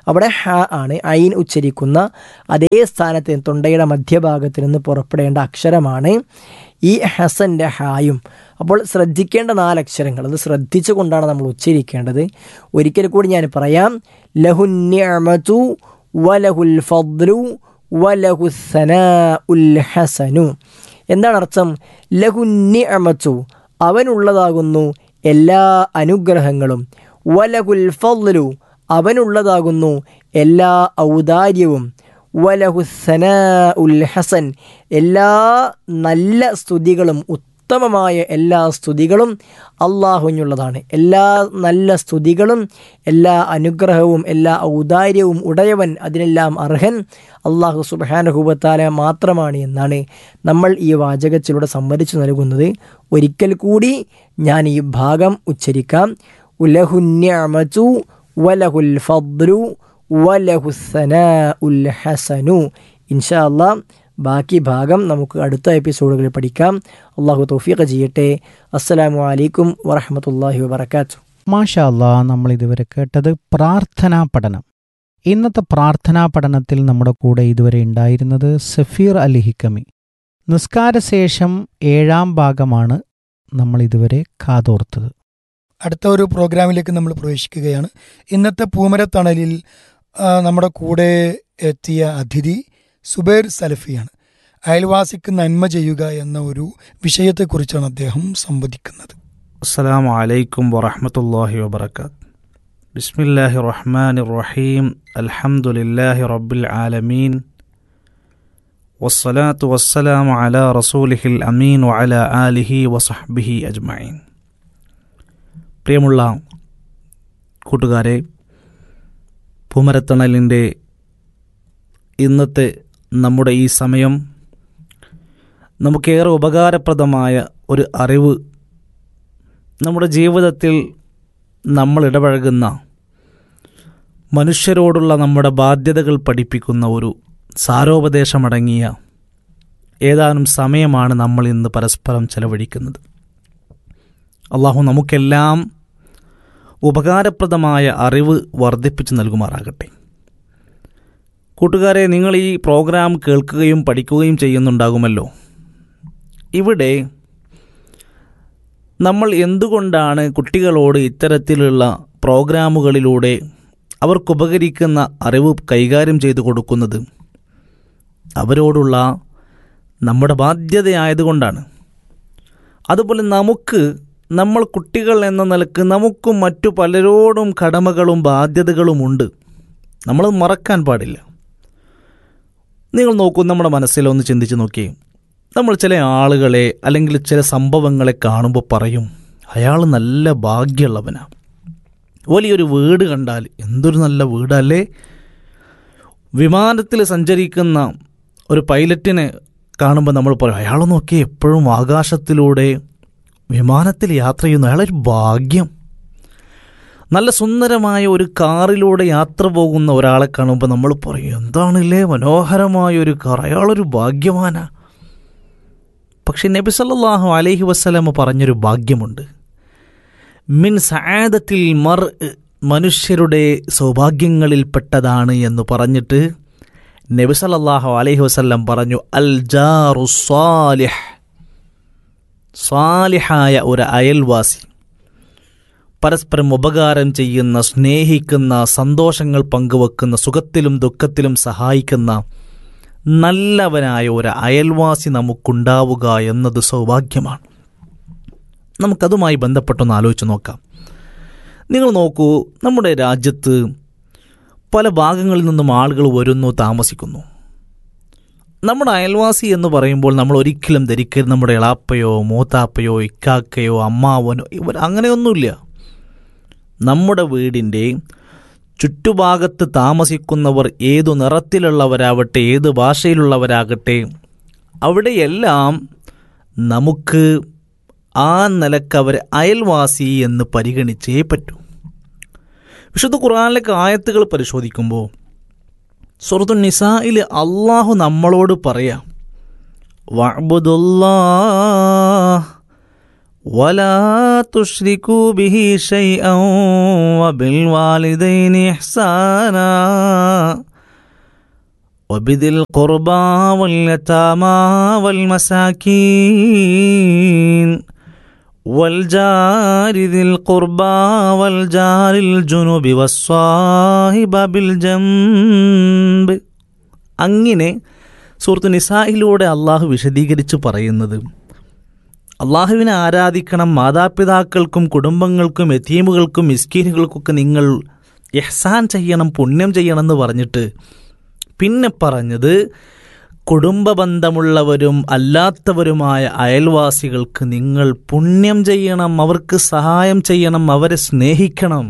അവിടെ ഹ ആണ് ഐൻ ഉച്ചരിക്കുന്ന അതേ സ്ഥാനത്ത് തൊണ്ടയുടെ മധ്യഭാഗത്ത് നിന്ന് പുറപ്പെടേണ്ട അക്ഷരമാണ് ഈ ഹസൻ്റെ ഹായും അപ്പോൾ ശ്രദ്ധിക്കേണ്ട നാലക്ഷരങ്ങൾ അത് ശ്രദ്ധിച്ചു കൊണ്ടാണ് നമ്മൾ ഉച്ചരിക്കേണ്ടത് ഒരിക്കൽ കൂടി ഞാൻ പറയാം ലഹുന്യമതു വലഹുൽ ഫദ്ലു വലഹു ഉൽ ഹസനു എന്താണ് അർത്ഥം ലഹുന്യമതു അവനുള്ളതാകുന്നു എല്ലാ അനുഗ്രഹങ്ങളും വലഹുൽ ഫദ്ലു അവനുള്ളതാകുന്നു എല്ലാ ഔദാര്യവും വലഹുസന ഉൽ ഹസൻ എല്ലാ നല്ല സ്തുതികളും ഉത്തമമായ എല്ലാ സ്തുതികളും അള്ളാഹുവിനുള്ളതാണ് എല്ലാ നല്ല സ്തുതികളും എല്ലാ അനുഗ്രഹവും എല്ലാ ഔദാര്യവും ഉടയവൻ അതിനെല്ലാം അർഹൻ അള്ളാഹു സുബാനഹുബത്താല മാത്രമാണ് എന്നാണ് നമ്മൾ ഈ വാചകത്തിലൂടെ സമ്മതിച്ചു നൽകുന്നത് ഒരിക്കൽ കൂടി ഞാൻ ഈ ഭാഗം ഉച്ചരിക്കാം ഉലഹുന്യമു വലഹുൽ ഫദ്ലു വലഹുസന ഉൽ ഹസനു ഇൻഷാ അല്ലാ ബാക്കി ഭാഗം നമുക്ക് അടുത്ത എപ്പിസോഡുകളിൽ പഠിക്കാം അള്ളാഹു തൗഫീഖ് ചെയ്യട്ടെ അസ്സലാമു അലൈക്കും വറഹമത്തല്ലാഹി വബർക്കാത്തു മാഷാ അല്ലാ നമ്മൾ ഇതുവരെ കേട്ടത് പ്രാർത്ഥനാ പഠനം ഇന്നത്തെ പ്രാർത്ഥനാ പഠനത്തിൽ നമ്മുടെ കൂടെ ഇതുവരെ ഉണ്ടായിരുന്നത് സഫീർ അലി ഹിക്കമി നിസ്കാരശേഷം ഏഴാം ഭാഗമാണ് നമ്മൾ ഇതുവരെ കാതോർത്തത് അടുത്ത ഒരു പ്രോഗ്രാമിലേക്ക് നമ്മൾ പ്രവേശിക്കുകയാണ് ഇന്നത്തെ പൂമരത്തണലിൽ ആ, നമ്മുടെ കൂടെ എത്തിയ അതിഥി സുബൈർ സലഫിയാണ് അയൽവാസിക്ക് നന്മ ചെയ്യുക എന്ന ഒരു വിഷയത്തെക്കുറിച്ചാണ് അദ്ദേഹം സംവദിക്കുന്നത് السلام عليكم ورحمة الله وبركاته بسم الله الرحمن الرحيم الحمد لله رب العالمين والصلاة والسلام على رسوله الأمين وعلى آله وصحبه أجمعين പ്രിയമുള്ള കൂട്ടുകാരെ പൂമരത്തണലിൻ്റെ ഇന്നത്തെ നമ്മുടെ ഈ സമയം നമുക്കേറെ ഉപകാരപ്രദമായ ഒരു അറിവ് നമ്മുടെ ജീവിതത്തിൽ നമ്മൾ ഇടപഴകുന്ന മനുഷ്യരോടുള്ള നമ്മുടെ ബാധ്യതകൾ പഠിപ്പിക്കുന്ന ഒരു സാരോപദേശമടങ്ങിയ ഏതാനും സമയമാണ് നമ്മൾ ഇന്ന് പരസ്പരം ചെലവഴിക്കുന്നത് അള്ളാഹു നമുക്കെല്ലാം ഉപകാരപ്രദമായ അറിവ് വർദ്ധിപ്പിച്ച് നൽകുമാറാകട്ടെ കൂട്ടുകാരെ നിങ്ങൾ ഈ പ്രോഗ്രാം കേൾക്കുകയും പഠിക്കുകയും ചെയ്യുന്നുണ്ടാകുമല്ലോ ഇവിടെ നമ്മൾ എന്തുകൊണ്ടാണ് കുട്ടികളോട് ഇത്തരത്തിലുള്ള പ്രോഗ്രാമുകളിലൂടെ അവർക്കുപകരിക്കുന്ന അറിവ് കൈകാര്യം ചെയ്തു കൊടുക്കുന്നത് അവരോടുള്ള നമ്മുടെ ബാധ്യതയായതുകൊണ്ടാണ് അതുപോലെ നമുക്ക് നമ്മൾ കുട്ടികൾ എന്ന നിലക്ക് നമുക്കും മറ്റു പലരോടും കടമകളും ബാധ്യതകളുമുണ്ട് നമ്മൾ മറക്കാൻ പാടില്ല നിങ്ങൾ നോക്കൂ നമ്മുടെ മനസ്സിലൊന്ന് ചിന്തിച്ച് നോക്കിയേ നമ്മൾ ചില ആളുകളെ അല്ലെങ്കിൽ ചില സംഭവങ്ങളെ കാണുമ്പോൾ പറയും അയാൾ നല്ല ഭാഗ്യമുള്ളവനാണ് വലിയൊരു വീട് കണ്ടാൽ എന്തൊരു നല്ല വീടല്ലേ വിമാനത്തിൽ സഞ്ചരിക്കുന്ന ഒരു പൈലറ്റിനെ കാണുമ്പോൾ നമ്മൾ പറയും അയാൾ നോക്കി എപ്പോഴും ആകാശത്തിലൂടെ വിമാനത്തിൽ യാത്ര ചെയ്യുന്നു അയാളൊരു ഭാഗ്യം നല്ല സുന്ദരമായ ഒരു കാറിലൂടെ യാത്ര പോകുന്ന ഒരാളെ കാണുമ്പോൾ നമ്മൾ പറയും എന്താണില്ലേ മനോഹരമായ ഒരു കാർ അയാളൊരു ഭാഗ്യവാനാ പക്ഷെ നബി സല്ലല്ലാഹു അലൈഹി വസ്ലമ പറഞ്ഞൊരു ഭാഗ്യമുണ്ട് മിൻ സആദത്തിൽ മർ മനുഷ്യരുടെ സൗഭാഗ്യങ്ങളിൽപ്പെട്ടതാണ് എന്ന് പറഞ്ഞിട്ട് നബി സല്ലല്ലാഹു അലൈഹി വസല്ലം പറഞ്ഞു അൽ ജാറു സ്വാലിഹ് സ്വാലിഹായ ഒരു അയൽവാസി പരസ്പരം ഉപകാരം ചെയ്യുന്ന സ്നേഹിക്കുന്ന സന്തോഷങ്ങൾ പങ്കുവെക്കുന്ന സുഖത്തിലും ദുഃഖത്തിലും സഹായിക്കുന്ന നല്ലവനായ ഒരു അയൽവാസി നമുക്കുണ്ടാവുക എന്നത് സൗഭാഗ്യമാണ് നമുക്കതുമായി ബന്ധപ്പെട്ടൊന്ന് ആലോചിച്ച് നോക്കാം നിങ്ങൾ നോക്കൂ നമ്മുടെ രാജ്യത്ത് പല ഭാഗങ്ങളിൽ നിന്നും ആളുകൾ വരുന്നു താമസിക്കുന്നു നമ്മുടെ അയൽവാസി എന്ന് പറയുമ്പോൾ നമ്മൾ ഒരിക്കലും ധരിക്കരുത് നമ്മുടെ ഇളാപ്പയോ മൂത്താപ്പയോ ഇക്കാക്കയോ അമ്മാവനോ ഇവർ അങ്ങനെയൊന്നുമില്ല നമ്മുടെ വീടിൻ്റെ ചുറ്റുഭാഗത്ത് താമസിക്കുന്നവർ ഏതു നിറത്തിലുള്ളവരാവട്ടെ ഏത് ഭാഷയിലുള്ളവരാകട്ടെ അവിടെയെല്ലാം നമുക്ക് ആ നിലക്ക് അവർ അയൽവാസി എന്ന് പരിഗണിച്ചേ പറ്റൂ വിശുദ്ധ ഖുർആാനിലേക്ക് ആയത്തുകൾ പരിശോധിക്കുമ്പോൾ സുഹൃത്തു നിസായിൽ അള്ളാഹു നമ്മളോട് പറയാം വഅ്ബുദുല്ലാ വലാ തുഷ്രിക്കൂ ബിഹി ഷൈഅൻ وبالوالدين إحسانا وبذي القربى واليتامى والمساكين والجار ذي القربى والجار الجنوب والصاحب بالجنب അങ്ങനെ സുഹൃത്ത് നിസായിലൂടെ അള്ളാഹു വിശദീകരിച്ച് പറയുന്നത് അള്ളാഹുവിനെ ആരാധിക്കണം മാതാപിതാക്കൾക്കും കുടുംബങ്ങൾക്കും എത്തീമുകൾക്കും മിസ്കീനുകൾക്കൊക്കെ നിങ്ങൾ എഹ്സാൻ ചെയ്യണം പുണ്യം ചെയ്യണം എന്ന് പറഞ്ഞിട്ട് പിന്നെ പറഞ്ഞത് കുടുംബ ബന്ധമുള്ളവരും അല്ലാത്തവരുമായ അയൽവാസികൾക്ക് നിങ്ങൾ പുണ്യം ചെയ്യണം അവർക്ക് സഹായം ചെയ്യണം അവരെ സ്നേഹിക്കണം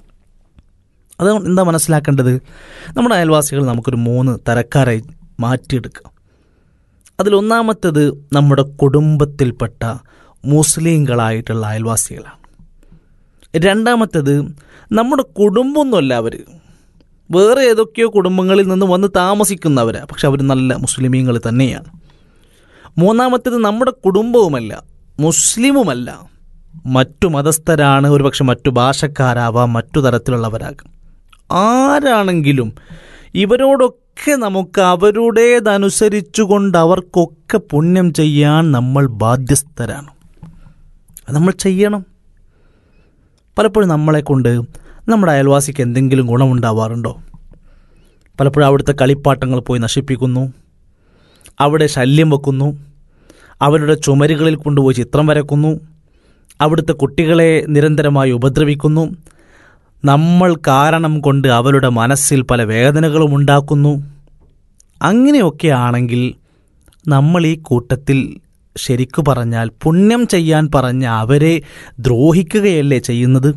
അത് എന്താ മനസ്സിലാക്കേണ്ടത് നമ്മുടെ അയൽവാസികൾ നമുക്കൊരു മൂന്ന് തരക്കാരായി മാറ്റിയെടുക്കാം അതിലൊന്നാമത്തേത് നമ്മുടെ കുടുംബത്തിൽപ്പെട്ട മുസ്ലിങ്ങളായിട്ടുള്ള അയൽവാസികളാണ് രണ്ടാമത്തേത് നമ്മുടെ കുടുംബമൊന്നുമല്ല അവർ വേറെ ഏതൊക്കെയോ കുടുംബങ്ങളിൽ നിന്ന് വന്ന് താമസിക്കുന്നവരാണ് പക്ഷെ അവർ നല്ല മുസ്ലിമീങ്ങൾ തന്നെയാണ് മൂന്നാമത്തേത് നമ്മുടെ കുടുംബവുമല്ല മുസ്ലിമുമല്ല മറ്റു മതസ്ഥരാണ് ഒരുപക്ഷെ മറ്റു ഭാഷക്കാരാവാം മറ്റു തരത്തിലുള്ളവരാകാം ആരാണെങ്കിലും ഇവരോടൊക്കെ നമുക്ക് അവരുടേതനുസരിച്ചുകൊണ്ട് അവർക്കൊക്കെ പുണ്യം ചെയ്യാൻ നമ്മൾ ബാധ്യസ്ഥരാണ് അത് നമ്മൾ ചെയ്യണം പലപ്പോഴും നമ്മളെ കൊണ്ട് നമ്മുടെ അയൽവാസിക്ക് എന്തെങ്കിലും ഗുണമുണ്ടാവാറുണ്ടോ പലപ്പോഴും അവിടുത്തെ കളിപ്പാട്ടങ്ങൾ പോയി നശിപ്പിക്കുന്നു അവിടെ ശല്യം വെക്കുന്നു അവരുടെ ചുമരുകളിൽ കൊണ്ടുപോയി ചിത്രം വരക്കുന്നു അവിടുത്തെ കുട്ടികളെ നിരന്തരമായി ഉപദ്രവിക്കുന്നു നമ്മൾ കാരണം കൊണ്ട് അവരുടെ മനസ്സിൽ പല വേദനകളും ഉണ്ടാക്കുന്നു അങ്ങനെയൊക്കെ ആണെങ്കിൽ നമ്മൾ ഈ കൂട്ടത്തിൽ ശരിക്കു പറഞ്ഞാൽ പുണ്യം ചെയ്യാൻ പറഞ്ഞ അവരെ ദ്രോഹിക്കുകയല്ലേ ചെയ്യുന്നത്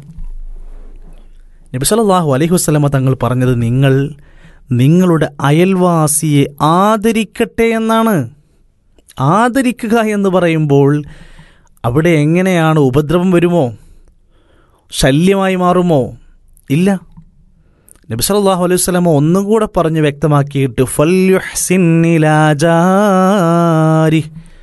നബി സല്ലല്ലാഹു അലൈഹി വസല്ലമ തങ്ങൾ പറഞ്ഞത് നിങ്ങൾ നിങ്ങളുടെ അയൽവാസിയെ ആദരിക്കട്ടെ എന്നാണ് ആദരിക്കുക എന്ന് പറയുമ്പോൾ അവിടെ എങ്ങനെയാണ് ഉപദ്രവം വരുമോ ശല്യമായി മാറുമോ ഇല്ല നബി സല്ലല്ലാഹു അലൈഹി വസല്ലമ ഒന്നും കൂടെ പറഞ്ഞ് വ്യക്തമാക്കിയിട്ട് ഫല്യുഹ്സിൻ ഇലാ ജാരി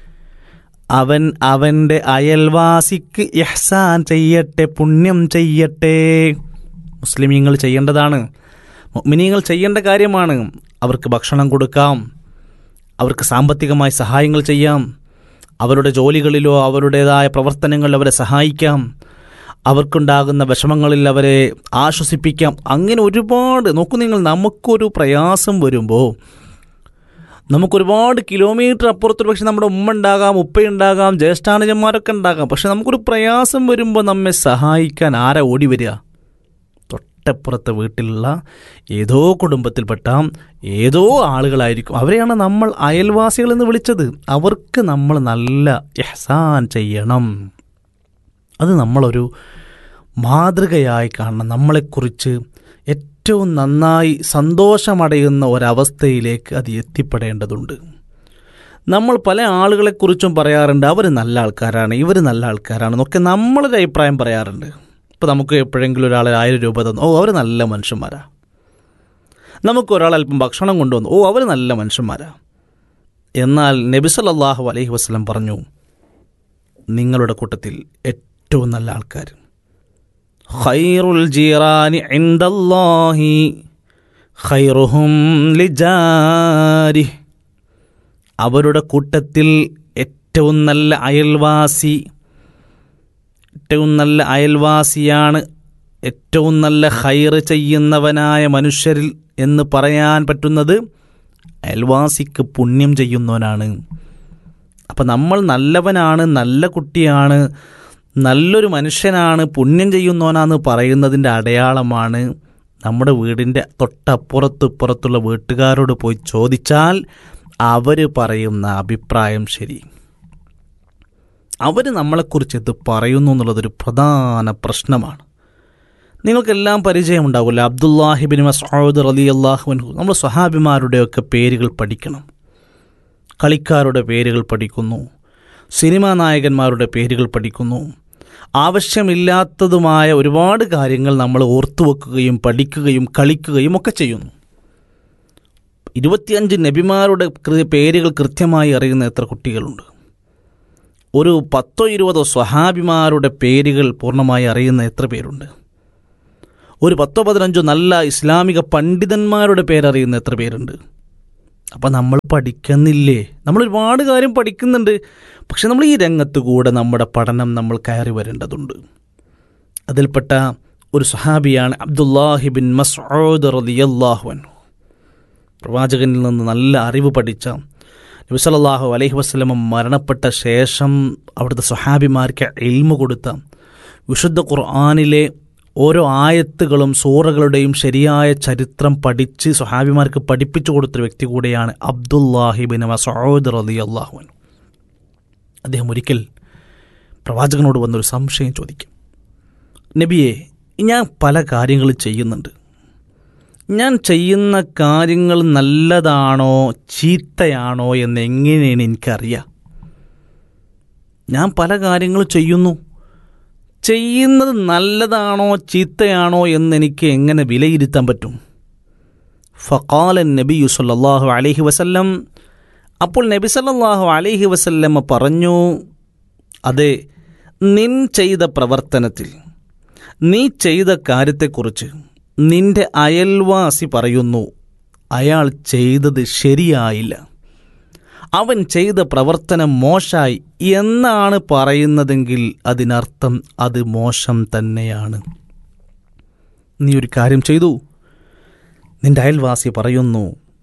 അവൻ അവൻ്റെ അയൽവാസിക്ക് ഇഹ്സാൻ ചെയ്യട്ടെ പുണ്യം ചെയ്യട്ടെ മുസ്ലിമീങ്ങൾ ചെയ്യേണ്ടതാണ് മിനിങ്ങൾ ചെയ്യേണ്ട കാര്യമാണ് അവർക്ക് ഭക്ഷണം കൊടുക്കാം അവർക്ക് സാമ്പത്തികമായി സഹായങ്ങൾ ചെയ്യാം അവരുടെ ജോലികളിലോ അവരുടേതായ പ്രവർത്തനങ്ങളിൽ അവരെ സഹായിക്കാം അവർക്കുണ്ടാകുന്ന വിഷമങ്ങളിൽ അവരെ ആശ്വസിപ്പിക്കാം അങ്ങനെ ഒരുപാട് നോക്കൂ നിങ്ങൾ നമുക്കൊരു പ്രയാസം വരുമ്പോൾ നമുക്കൊരുപാട് കിലോമീറ്റർ അപ്പുറത്തൊരു പക്ഷെ നമ്മുടെ ഉമ്മ ഉണ്ടാകാം ഉപ്പയുണ്ടാകാം ജ്യേഷ്ഠാനുജന്മാരൊക്കെ ഉണ്ടാകാം പക്ഷെ നമുക്കൊരു പ്രയാസം വരുമ്പോൾ നമ്മെ സഹായിക്കാൻ ആരാ ഓടി വരിക തൊട്ടപ്പുറത്തെ വീട്ടിലുള്ള ഏതോ കുടുംബത്തിൽപ്പെട്ട ഏതോ ആളുകളായിരിക്കും അവരെയാണ് നമ്മൾ അയൽവാസികൾ എന്ന് വിളിച്ചത് അവർക്ക് നമ്മൾ നല്ല എഹ്സാൻ ചെയ്യണം അത് നമ്മളൊരു മാതൃകയായി കാണണം നമ്മളെക്കുറിച്ച് ഏറ്റവും നന്നായി സന്തോഷമടയുന്ന ഒരവസ്ഥയിലേക്ക് അത് എത്തിപ്പെടേണ്ടതുണ്ട് നമ്മൾ പല ആളുകളെക്കുറിച്ചും പറയാറുണ്ട് അവർ നല്ല ആൾക്കാരാണ് ഇവർ നല്ല ആൾക്കാരാണ് എന്നൊക്കെ നമ്മളൊരു അഭിപ്രായം പറയാറുണ്ട് ഇപ്പോൾ നമുക്ക് എപ്പോഴെങ്കിലും ഒരാൾ ആയിരം രൂപ തന്നു ഓ അവർ നല്ല മനുഷ്യന്മാരാ നമുക്ക് ഒരാൾ അല്പം ഭക്ഷണം കൊണ്ടുവന്നു ഓ അവർ നല്ല മനുഷ്യന്മാരാ എന്നാൽ നബി സല്ലല്ലാഹു അലൈഹി വസല്ലം പറഞ്ഞു നിങ്ങളുടെ കൂട്ടത്തിൽ ഏറ്റവും നല്ല ആൾക്കാർ ഖൈറുൽ ജീറാനി ഇൻദല്ലാഹി ഖൈറുഹും ലിജാരി അവരുടെ കൂട്ടത്തിൽ ഏറ്റവും നല്ല അയൽവാസി ഏറ്റവും നല്ല അയൽവാസിയാണ് ഏറ്റവും നല്ല ഹൈറ് ചെയ്യുന്നവനായ മനുഷ്യരിൽ എന്ന് പറയാൻ പറ്റുന്നത് അയൽവാസിക്ക് പുണ്യം ചെയ്യുന്നവനാണ് അപ്പം നമ്മൾ നല്ലവനാണ് നല്ല കുട്ടിയാണ് നല്ലൊരു മനുഷ്യനാണ് പുണ്യം ചെയ്യുന്നവനാന്ന് പറയുന്നതിൻ്റെ അടയാളമാണ് നമ്മുടെ വീടിൻ്റെ തൊട്ടപ്പുറത്ത് ഇപ്പുറത്തുള്ള വീട്ടുകാരോട് പോയി ചോദിച്ചാൽ അവർ പറയുന്ന അഭിപ്രായം ശരി അവർ നമ്മളെക്കുറിച്ച് ഇത് പറയുന്നു എന്നുള്ളതൊരു പ്രധാന പ്രശ്നമാണ് നിങ്ങൾക്കെല്ലാം പരിചയമുണ്ടാവില്ല അബ്ദുല്ലാഹിബിൻ മസൂദ് അലി അള്ളാഹുവിൻഹു നമ്മൾ സ്വഹാബിമാരുടെയൊക്കെ പേരുകൾ പഠിക്കണം കളിക്കാരുടെ പേരുകൾ പഠിക്കുന്നു സിനിമാ നായകന്മാരുടെ പേരുകൾ പഠിക്കുന്നു ആവശ്യമില്ലാത്തതുമായ ഒരുപാട് കാര്യങ്ങൾ നമ്മൾ ഓർത്തുവെക്കുകയും പഠിക്കുകയും കളിക്കുകയും ഒക്കെ ചെയ്യുന്നു ഇരുപത്തിയഞ്ച് നബിമാരുടെ കൃ- പേരുകൾ കൃത്യമായി അറിയുന്ന എത്ര കുട്ടികളുണ്ട് ഒരു പത്തോ ഇരുപതോ സ്വഹാബിമാരുടെ പേരുകൾ പൂർണ്ണമായി അറിയുന്ന എത്ര പേരുണ്ട് ഒരു പത്തോ പതിനഞ്ചോ നല്ല ഇസ്ലാമിക പണ്ഡിതന്മാരുടെ പേരറിയുന്ന എത്ര പേരുണ്ട് അപ്പം നമ്മൾ പഠിക്കുന്നില്ലേ നമ്മൾ ഒരുപാട് കാര്യം പഠിക്കുന്നുണ്ട് പക്ഷെ നമ്മൾ ഈ രംഗത്ത് കൂടെ നമ്മുടെ പഠനം നമ്മൾ കയറി വരേണ്ടതുണ്ട് അതിൽപ്പെട്ട ഒരു സഹാബിയാണ് അബ്ദുല്ലാഹിബിൻ മസ്ഊദ് റളിയല്ലാഹു അൻഹു പ്രവാചകനിൽ നിന്ന് നല്ല അറിവ് പഠിച്ച നബി സല്ലല്ലാഹു അലൈഹി വസല്ലമ മരണപ്പെട്ട ശേഷം അവിടുത്തെ സ്വഹാബിമാർക്ക് ഇൽമു കൊടുത്ത വിശുദ്ധ ഖുർആാനിലെ ഓരോ ആയത്തുകളും സൂറകളുടെയും ശരിയായ ചരിത്രം പഠിച്ച് സ്വഹാബിമാർക്ക് പഠിപ്പിച്ചു കൊടുത്തൊരു വ്യക്തി കൂടെയാണ് അബ്ദുല്ലാഹിബിൻ മസൂദ് റലി അള്ളാഹുൻ അദ്ദേഹം ഒരിക്കൽ പ്രവാചകനോട് വന്നൊരു സംശയം ചോദിക്കും നബിയെ ഞാൻ പല കാര്യങ്ങളും ചെയ്യുന്നുണ്ട് ഞാൻ ചെയ്യുന്ന കാര്യങ്ങൾ നല്ലതാണോ ചീത്തയാണോ എന്ന് എങ്ങനെയാണ് എനിക്കറിയാം ഞാൻ പല കാര്യങ്ങളും ചെയ്യുന്നു ചെയ്യുന്നത് നല്ലതാണോ ചീത്തയാണോ എന്നെനിക്ക് എങ്ങനെ വിലയിരുത്താൻ പറ്റും ഫഖാലൻ നബി സല്ലല്ലാഹു അലൈഹി വസല്ലം അപ്പോൾ നബി സല്ലല്ലാഹു അലൈഹി വസല്ലമ്മ പറഞ്ഞു അതെ നിൻ ചെയ്ത പ്രവർത്തനത്തിൽ നീ ചെയ്ത കാര്യത്തെക്കുറിച്ച് നിന്റെ അയൽവാസി പറയുന്നു അയാൾ ചെയ്തത് ശരിയായില്ല അവൻ ചെയ്ത പ്രവർത്തനം മോശായി എന്നാണ് പറയുന്നതെങ്കിൽ അതിനർത്ഥം അത് മോശം തന്നെയാണ് നീ ഒരു കാര്യം ചെയ്തു നിന്റെ അയൽവാസി പറയുന്നു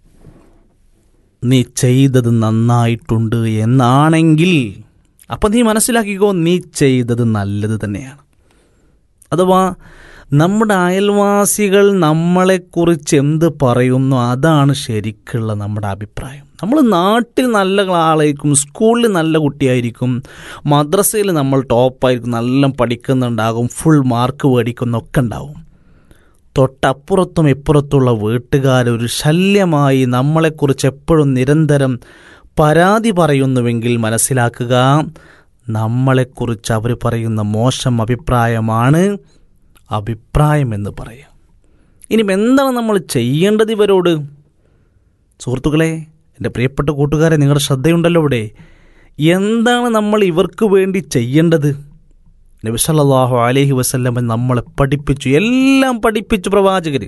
നീ ചെയ്തത് നന്നായിട്ടുണ്ട് എന്നാണെങ്കിൽ അപ്പം നീ മനസ്സിലാക്കിക്കോ നീ ചെയ്തത് നല്ലത് തന്നെയാണ് അഥവാ നമ്മുടെ അയൽവാസികൾ നമ്മളെക്കുറിച്ച് എന്ത് പറയുന്നു അതാണ് ശരിക്കുള്ള നമ്മുടെ അഭിപ്രായം നമ്മൾ നാട്ടിൽ നല്ല ആളായിരിക്കും സ്കൂളിൽ നല്ല കുട്ടിയായിരിക്കും മദ്രസയിൽ നമ്മൾ ടോപ്പായിരിക്കും നല്ല പഠിക്കുന്നുണ്ടാകും ഫുൾ മാർക്ക് മേടിക്കുന്നൊക്കെ ഉണ്ടാവും തൊട്ടപ്പുറത്തും ഇപ്പുറത്തുള്ള വീട്ടുകാരൊരു ശല്യമായി നമ്മളെക്കുറിച്ച് എപ്പോഴും നിരന്തരം പരാതി പറയുന്നുവെങ്കിൽ മനസ്സിലാക്കുക നമ്മളെക്കുറിച്ച് അവർ പറയുന്ന മോശം അഭിപ്രായമാണ് അഭിപ്രായം എന്ന് പറയാം ഇനി എന്താണ് നമ്മൾ ചെയ്യേണ്ടത് ഇവരോട് സുഹൃത്തുക്കളെ എൻ്റെ പ്രിയപ്പെട്ട കൂട്ടുകാരെ നിങ്ങളുടെ ശ്രദ്ധയുണ്ടല്ലോ ഇവിടെ എന്താണ് നമ്മൾ ഇവർക്ക് വേണ്ടി ചെയ്യേണ്ടത് നബി സല്ലല്ലാഹു അലൈഹി വസല്ലം നമ്മളെ പഠിപ്പിച്ചു എല്ലാം പഠിപ്പിച്ചു പ്രവാചകർ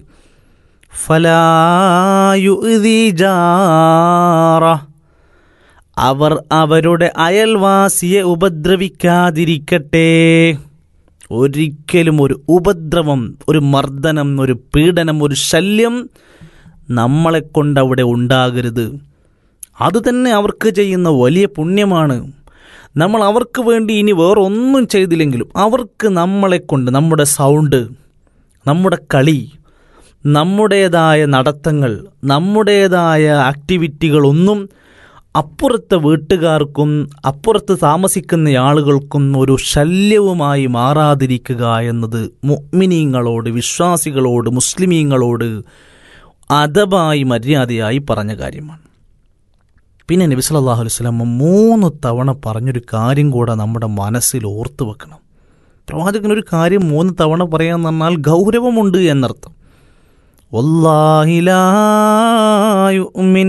ഫലായുഇദി ജാറ അവർ അവരുടെ അയൽവാസിയെ ഉപദ്രവിക്കാതിരിക്കട്ടെ ഒരിക്കലും ഒരു ഉപദ്രവം ഒരു മർദ്ദനം ഒരു പീഡനം ഒരു ശല്യം നമ്മളെ കൊണ്ട് അവിടെ ഉണ്ടാകരുത് അതുതന്നെ അവർക്ക് ചെയ്യുന്ന വലിയ പുണ്യമാണ് നമ്മൾ അവർക്ക് വേണ്ടി ഇനി വേറൊന്നും ചെയ്തില്ലെങ്കിലും അവർക്ക് നമ്മളെ കൊണ്ട് നമ്മുടെ സൗണ്ട് നമ്മുടെ കളി നമ്മുടേതായ നടത്തങ്ങൾ നമ്മുടേതായ ആക്ടിവിറ്റികളൊന്നും അപ്പുറത്തെ വീട്ടുകാർക്കും അപ്പുറത്ത് താമസിക്കുന്ന ആളുകൾക്കും ഒരു ശല്യവുമായി മാറാതിരിക്കുക എന്നത് മുഅ്മിനീങ്ങളോട് വിശ്വാസികളോട് മുസ്ലിമീങ്ങളോട് അതബായി മര്യാദയായി പറഞ്ഞ കാര്യമാണ് പിന്നെ നബി സല്ലല്ലാഹു അലൈഹി വസല്ലം മൂന്ന് തവണ പറഞ്ഞൊരു കാര്യം കൂടെ നമ്മുടെ മനസ്സിൽ ഓർത്തു വെക്കണം പ്രവാചകൻ ഒരു കാര്യം മൂന്ന് തവണ പറയാന്ന് പറഞ്ഞാൽ ഗൗരവമുണ്ട് എന്നർത്ഥം വല്ലാഹിലായുമിൻ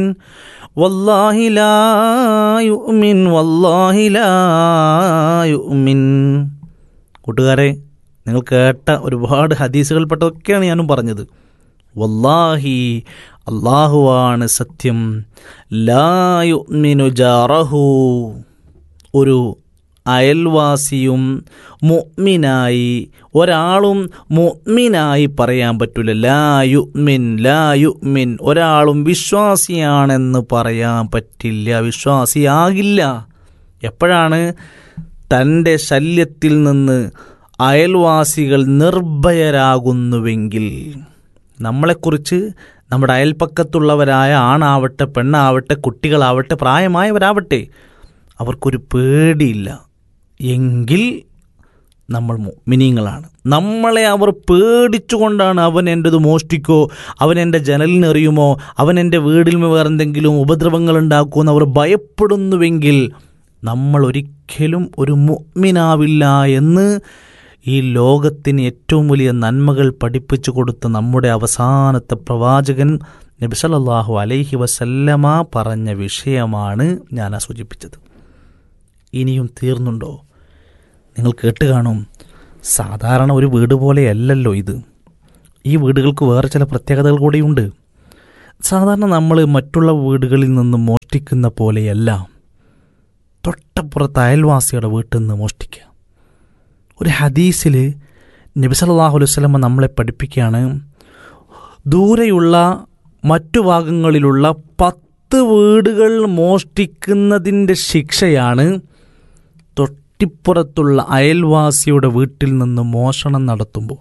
വല്ലാഹിലായുമിൻ വല്ലാഹിലായുമിൻ കൂട്ടുകാരെ നിങ്ങൾ കേട്ട ഒരുപാട് ഹദീസുകൾപ്പെട്ടതൊക്കെയാണ് ഞാനും പറഞ്ഞത് വല്ലാഹി അള്ളാഹുവാണ് സത്യം ലായുമിനു ജാറഹു ഒരു അയൽവാസിയും മുഅ്മിനായി ഒരാളും മുഅ്മിനായി പറയാൻ പറ്റില്ല ലായുമിൻ ലായുമിൻ ഒരാളും വിശ്വാസിയാണെന്ന് പറയാൻ പറ്റില്ല വിശ്വാസിയാകില്ല എപ്പോഴാണ് തൻ്റെ ശല്യത്തിൽ നിന്ന് അയൽവാസികൾ നിർഭയരാകുന്നുവെങ്കിൽ നമ്മളെക്കുറിച്ച് നമ്മുടെ അയൽപ്പക്കത്തുള്ളവരായ ആണാവട്ടെ പെണ്ണാവട്ടെ കുട്ടികളാവട്ടെ പ്രായമായവരാവട്ടെ അവർക്കൊരു പേടിയില്ല എങ്കിൽ നമ്മൾ മിനിങ്ങളാണ് നമ്മളെ അവർ പേടിച്ചുകൊണ്ടാണ് അവൻ എൻ്റെത് മോഷ്ടിക്കോ അവൻ എൻ്റെ ജനലിനെറിയുമോ അവൻ എൻ്റെ വീടിൽ വേറെ എന്തെങ്കിലും ഉപദ്രവങ്ങൾ ഉണ്ടാക്കുമോ എന്ന് അവർ ഭയപ്പെടുന്നുവെങ്കിൽ നമ്മൾ ഒരിക്കലും ഒരു മുഅ്മിനാവില്ല എന്ന് ഈ ലോകത്തിന് ഏറ്റവും വലിയ നന്മകൾ പഠിപ്പിച്ചു കൊടുത്ത നമ്മുടെ അവസാനത്തെ പ്രവാചകൻ നബി സല്ലല്ലാഹു അലൈഹി വസല്ലമ പറഞ്ഞ വിഷയമാണ് ഞാൻ ആ സൂചിപ്പിച്ചത് ഇനിയും തീർന്നുണ്ടോ നിങ്ങൾ കേട്ട് കാണും സാധാരണ ഒരു വീട് പോലെയല്ലല്ലോ ഇത് ഈ വീടുകൾക്ക് വേറെ ചില പ്രത്യേകതകൾ കൂടിയുണ്ട് സാധാരണ നമ്മൾ മറ്റുള്ള വീടുകളിൽ നിന്ന് മോഷ്ടിക്കുന്ന പോലെയല്ല തൊട്ടപ്പുറത്ത് അയൽവാസിയുടെ വീട്ടിൽ നിന്ന് മോഷ്ടിക്കുക ഒരു ഹദീസിൽ നബി സല്ലല്ലാഹു അലൈഹി വസല്ലമ നമ്മളെ പഠിപ്പിക്കുകയാണ് ദൂരെയുള്ള മറ്റു ഭാഗങ്ങളിലുള്ള പത്ത് വീടുകൾ മോഷ്ടിക്കുന്നതിൻ്റെ ശിക്ഷയാണ് തൊട്ടിപ്പുറത്തുള്ള അയൽവാസിയുടെ വീട്ടിൽ നിന്ന് മോഷണം നടത്തുമ്പോൾ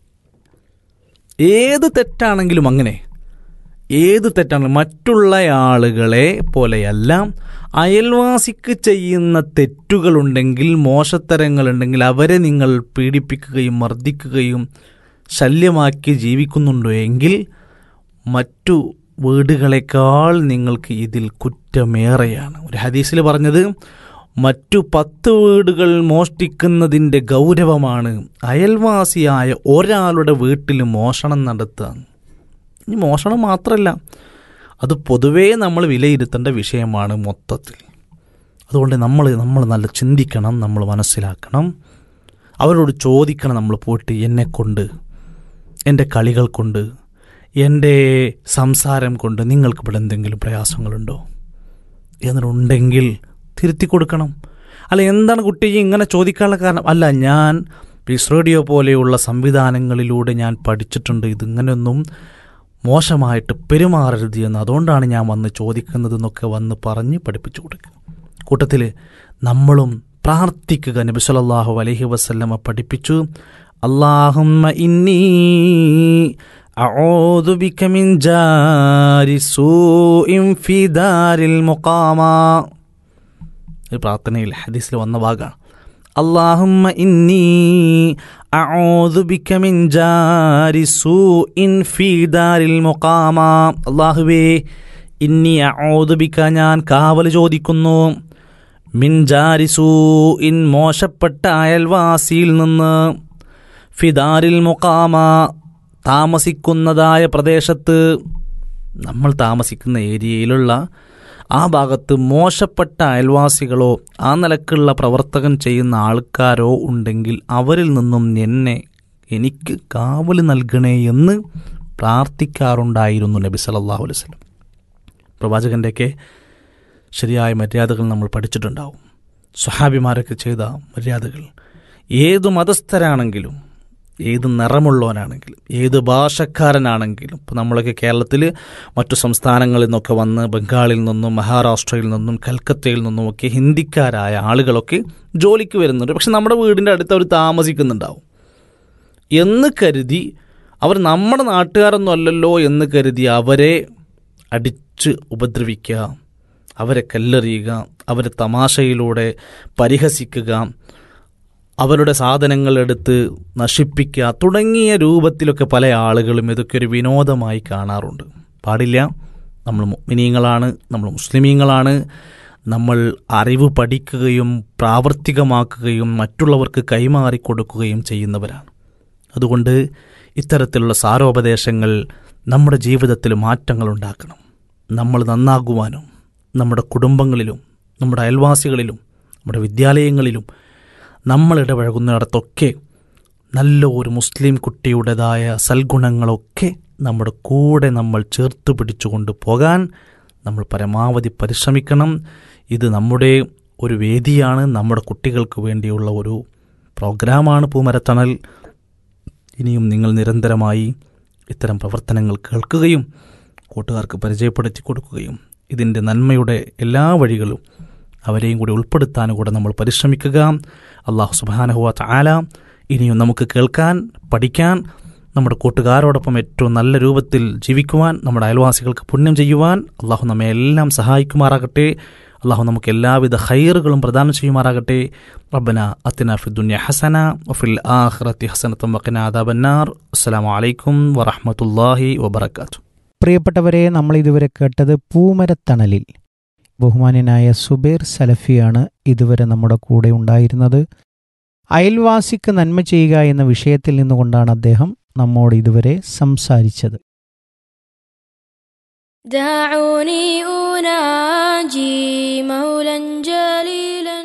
ഏത് തെറ്റാണെങ്കിലും അങ്ങനെ ഏത് തെറ്റാണെങ്കിലും മറ്റുള്ള ആളുകളെ പോലെയല്ല അയൽവാസിക്ക് ചെയ്യുന്ന തെറ്റുകളുണ്ടെങ്കിൽ മോശത്തരങ്ങളുണ്ടെങ്കിൽ അവരെ നിങ്ങൾ പീഡിപ്പിക്കുകയും മർദ്ദിക്കുകയും ശല്യമാക്കി ജീവിക്കുന്നുണ്ടോ എങ്കിൽ മറ്റു വീടുകളെക്കാൾ നിങ്ങൾക്ക് ഇതിൽ കുറ്റമേറെയാണ് ഒരു ഹദീസിൽ പറഞ്ഞത് മറ്റു പത്ത് വീടുകൾ മോഷ്ടിക്കുന്നതിൻ്റെ ഗൗരവമാണ് അയൽവാസിയായ ഒരാളുടെ വീട്ടിൽ മോഷണം നടത്തുക ഇനി മോഷണം മാത്രമല്ല അത് പൊതുവേ നമ്മൾ വിലയിരുത്തേണ്ട വിഷയമാണ് മൊത്തത്തിൽ അതുകൊണ്ട് നമ്മൾ നമ്മൾ നല്ല ചിന്തിക്കണം നമ്മൾ മനസ്സിലാക്കണം അവരോട് ചോദിക്കണം നമ്മൾ പോയിട്ട് എന്നെ കൊണ്ട് എൻ്റെ കളികൾ കൊണ്ട് എൻ്റെ സംസാരം കൊണ്ട് നിങ്ങൾക്ക് ഇവിടെ എന്തെങ്കിലും പ്രയാസങ്ങളുണ്ടോ എന്നിട്ടുണ്ടെങ്കിൽ തിരുത്തി കൊടുക്കണം അല്ല എന്താണ് കുട്ടി ഇങ്ങനെ ചോദിക്കാനുള്ള കാരണം അല്ല ഞാൻ പീസ് റേഡിയോ പോലെയുള്ള സംവിധാനങ്ങളിലൂടെ ഞാൻ പഠിച്ചിട്ടുണ്ട് ഇതിങ്ങനെയൊന്നും മോശമായിട്ട് പെരുമാറരുത് എന്ന് അതുകൊണ്ടാണ് ഞാൻ വന്ന് ചോദിക്കുന്നത് എന്നൊക്കെ വന്ന് പറഞ്ഞ് പഠിപ്പിച്ചു കൊടുക്കുക കൂട്ടത്തിൽ നമ്മളും പ്രാർത്ഥിക്കുക നബി സല്ലല്ലാഹു അലൈഹി വസല്ലമ പഠിപ്പിച്ചു അല്ലാഹുമ്മ ഇന്നി അഊദു ബിക മിൻ ജാരി സൂഇൻ ഫി ദാരിൽ മുഖാമ ഒരു പ്രാർത്ഥനയിൽ ഹദീസിൽ വന്ന ഭാഗമാണ് അള്ളാഹുമ്മ ഇന്നി അഊദു ബിക മിൻ ജാരി സൂഇൻ ഫീ ദാരിൽ മുഖാമ അള്ളാഹുവേ ഇന്നി അഊദു ബിക ഞാൻ കാവൽ ചോദിക്കുന്നു മിൻ ജാരി സൂഇൻ മോശപ്പെട്ട അയൽവാസിയിൽ നിന്ന് ഫിദാരിൽ മുഖാമ താമസിക്കുന്നതായ പ്രദേശത്ത് നമ്മൾ താമസിക്കുന്ന ഏരിയയിലുള്ള ആ ഭാഗത്ത് മോശപ്പെട്ട അയൽവാസികളോ ആ നിലക്കുള്ള പ്രവർത്തകൻ ചെയ്യുന്ന ആൾക്കാരോ ഉണ്ടെങ്കിൽ അവരിൽ നിന്നും എന്നെ എനിക്ക് കാവൽ നൽകണേ എന്ന് പ്രാർത്ഥിക്കാറുണ്ടായിരുന്നു നബി സല്ലല്ലാഹു അലൈഹി വസല്ലം പ്രവാചകൻ്റെയൊക്കെ ശരിയായ മര്യാദകൾ നമ്മൾ പഠിച്ചിട്ടുണ്ടാവും സ്വഹാബിമാരൊക്കെ ചെയ്ത മര്യാദകൾ ഏതു മതസ്ഥരാണെങ്കിലും ഏത് നിറമുള്ളവനാണെങ്കിലും ഏത് ഭാഷക്കാരനാണെങ്കിലും ഇപ്പോൾ നമ്മളൊക്കെ കേരളത്തിൽ മറ്റു സംസ്ഥാനങ്ങളിൽ നിന്നൊക്കെ വന്ന് ബംഗാളിൽ നിന്നും മഹാരാഷ്ട്രയിൽ നിന്നും കൽക്കത്തയിൽ നിന്നും ഒക്കെ ഹിന്ദിക്കാരായ ആളുകളൊക്കെ ജോലിക്ക് വരുന്നുണ്ട് പക്ഷെ നമ്മുടെ വീടിൻ്റെ അടുത്ത് അവർ താമസിക്കുന്നുണ്ടാവും എന്ന് കരുതി അവർ നമ്മുടെ നാട്ടുകാരൊന്നും അല്ലല്ലോ എന്ന് കരുതി അവരെ അടിച്ച് ഉപദ്രവിക്കുക അവരെ കല്ലെറിയുക അവരെ തമാശയിലൂടെ പരിഹസിക്കുക അവരുടെ സാധനങ്ങൾ എടുത്ത് നശിപ്പിക്കുക തുടങ്ങിയ രൂപത്തിലൊക്കെ പല ആളുകളും ഇതൊക്കെ ഒരു വിനോദമായി കാണാറുണ്ട് പാടില്ല നമ്മൾ മുഅ്മിനീങ്ങളാണ് നമ്മൾ മുസ്ലിമീങ്ങളാണ് നമ്മൾ അറിവ് പഠിക്കുകയും പ്രാവർത്തികമാക്കുകയും മറ്റുള്ളവർക്ക് കൈമാറി കൊടുക്കുകയും ചെയ്യുന്നവരാണ് അതുകൊണ്ട് ഇത്തരത്തിലുള്ള സാരോപദേശങ്ങൾ നമ്മുടെ ജീവിതത്തിൽ മാറ്റങ്ങൾ ഉണ്ടാക്കണം നമ്മൾ നന്നാകുവാനും നമ്മുടെ കുടുംബങ്ങളിലും നമ്മുടെ അയൽവാസികളിലും നമ്മുടെ വിദ്യാലയങ്ങളിലും നമ്മൾ ഇടപഴകുന്നിടത്തൊക്കെ നല്ല ഒരു മുസ്ലിം കുട്ടിയുടേതായ സൽഗുണങ്ങളൊക്കെ നമ്മുടെ കൂടെ നമ്മൾ ചേർത്ത് പിടിച്ചുകൊണ്ട് പോകാൻ നമ്മൾ പരമാവധി പരിശ്രമിക്കണം ഇത് നമ്മുടെ ഒരു വേദിയാണ് നമ്മുടെ കുട്ടികൾക്ക് വേണ്ടിയുള്ള ഒരു പ്രോഗ്രാമാണ് പൂമരത്തണൽ ഇനിയും നിങ്ങൾ നിരന്തരമായി ഇത്തരം പ്രവർത്തനങ്ങൾ കേൾക്കുകയും കൂട്ടുകാർക്ക് പരിചയപ്പെടുത്തി കൊടുക്കുകയും ഇതിൻ്റെ നന്മയുടെ എല്ലാ വഴികളും അവരെയും കൂടി ഉൾപ്പെടുത്താൻ കൂടെ നമ്മൾ പരിശ്രമിക്കുക അള്ളാഹു സുബാനഹുവ ആല ഇനിയും നമുക്ക് കേൾക്കാൻ പഠിക്കാൻ നമ്മുടെ കൂട്ടുകാരോടൊപ്പം ഏറ്റവും നല്ല രൂപത്തിൽ ജീവിക്കുവാൻ നമ്മുടെ അയൽവാസികൾക്ക് പുണ്യം ചെയ്യുവാൻ അള്ളാഹു നമ്മെ എല്ലാം സഹായിക്കുമാറാകട്ടെ അള്ളാഹു നമുക്ക് എല്ലാവിധ ഹൈറുകളും പ്രദാനം ചെയ്യുമാറാകട്ടെ റബ്ബന അത്തിന ഫിദ്ദുന്യ ഹസന വഫിൽ ആഖിറത്തി ഹസനത്തും വഖിന ആദാബന്നാർ അസ്സലാമു അലൈക്കും വറഹ്മത്തുള്ളാഹി വബറകാതുഹു പ്രിയപ്പെട്ടവരെ നമ്മൾ ഇതുവരെ കേട്ടത് പൂമരത്തണലിൽ ബഹുമാന്യനായ സുബൈർ സലഫിയാണ് ഇതുവരെ നമ്മുടെ കൂടെ ഉണ്ടായിരുന്നത് അയൽവാസിക്ക് നന്മ ചെയ്യുക എന്ന വിഷയത്തിൽ നിന്നുകൊണ്ടാണ് അദ്ദേഹം നമ്മോട് ഇതുവരെ സംസാരിച്ചത് دعوني أناجي مولا جليلا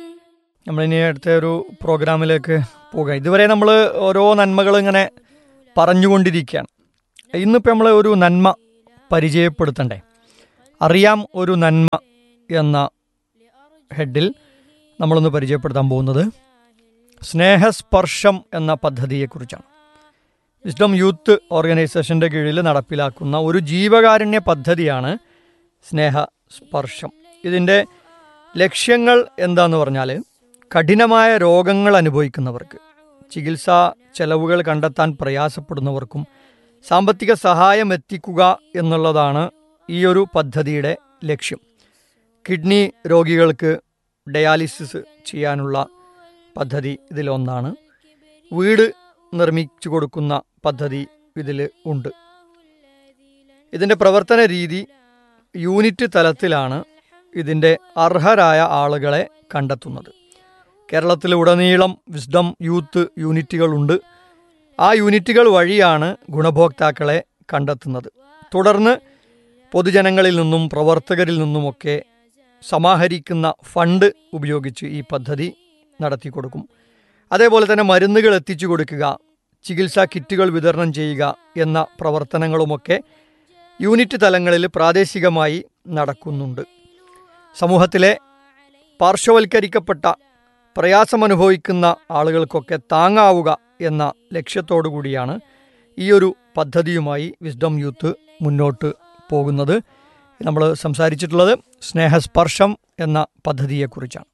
നമ്മളിനി അടുത്ത ഒരു പ്രോഗ്രാമിലേക്ക് പോകാം ഇതുവരെ നമ്മൾ ഓരോ നന്മകൾ ഇങ്ങനെ പറഞ്ഞുകൊണ്ടിരിക്കുകയാണ് ഇന്നിപ്പോൾ നമ്മൾ ഒരു നന്മ പരിചയപ്പെടുത്തണ്ടേ അറിയാം ഒരു നന്മ എന്ന ഹെഡിൽ നമ്മളൊന്ന് പരിചയപ്പെടുത്താൻ പോകുന്നത് സ്നേഹസ്പർശം എന്ന പദ്ധതിയെക്കുറിച്ചാണ് വിസ്ഡം യൂത്ത് ഓർഗനൈസേഷൻ്റെ കീഴിൽ നടപ്പിലാക്കുന്ന ഒരു ജീവകാരുണ്യ പദ്ധതിയാണ് സ്നേഹസ്പർശം ഇതിൻ്റെ ലക്ഷ്യങ്ങൾ എന്താന്ന് പറഞ്ഞാൽ കഠിനമായ രോഗങ്ങൾ അനുഭവിക്കുന്നവർക്ക് ചികിത്സാ ചെലവുകൾ കണ്ടെത്താൻ പ്രയാസപ്പെടുന്നവർക്കും സാമ്പത്തിക സഹായം എത്തിക്കുക എന്നുള്ളതാണ് ഈ ഒരു പദ്ധതിയുടെ ലക്ഷ്യം കിഡ്നി രോഗികൾക്ക് ഡയാലിസിസ് ചെയ്യാനുള്ള പദ്ധതി ഇതിലൊന്നാണ് വീട് നിർമ്മിച്ചു കൊടുക്കുന്ന പദ്ധതി ഇതിൽ ഉണ്ട് ഇതിൻ്റെ പ്രവർത്തന രീതി യൂണിറ്റ് തലത്തിലാണ് ഇതിൻ്റെ അർഹരായ ആളുകളെ കണ്ടെത്തുന്നത് കേരളത്തിലുടനീളം വിസ്ഡം യൂത്ത് യൂണിറ്റുകളുണ്ട് ആ യൂണിറ്റുകൾ വഴിയാണ് ഗുണഭോക്താക്കളെ കണ്ടെത്തുന്നത് തുടർന്ന് പൊതുജനങ്ങളിൽ നിന്നും പ്രവർത്തകരിൽ നിന്നുമൊക്കെ സമാഹരിക്കുന്ന ഫണ്ട് ഉപയോഗിച്ച് ഈ പദ്ധതി നടത്തി കൊടുക്കും അതേപോലെ തന്നെ മരുന്നുകൾ എത്തിച്ചു കൊടുക്കുക ചികിത്സാ കിറ്റുകൾ വിതരണം ചെയ്യുക എന്ന പ്രവർത്തനങ്ങളുമൊക്കെ യൂണിറ്റ് തലങ്ങളിൽ പ്രാദേശികമായി നടക്കുന്നുണ്ട് സമൂഹത്തിലെ പാർശ്വവൽക്കരിക്കപ്പെട്ട പ്രയാസമനുഭവിക്കുന്ന ആളുകൾക്കൊക്കെ താങ്ങാവുക എന്ന ലക്ഷ്യത്തോടു കൂടിയാണ് ഈ ഒരു പദ്ധതിയുമായി വിസ്ഡം യൂത്ത് മുന്നോട്ട് പോകുന്നത് നമ്മൾ സംസാരിച്ചിട്ടുള്ളത് സ്നേഹസ്പർശം എന്ന പദ്ധതിയെക്കുറിച്ചാണ്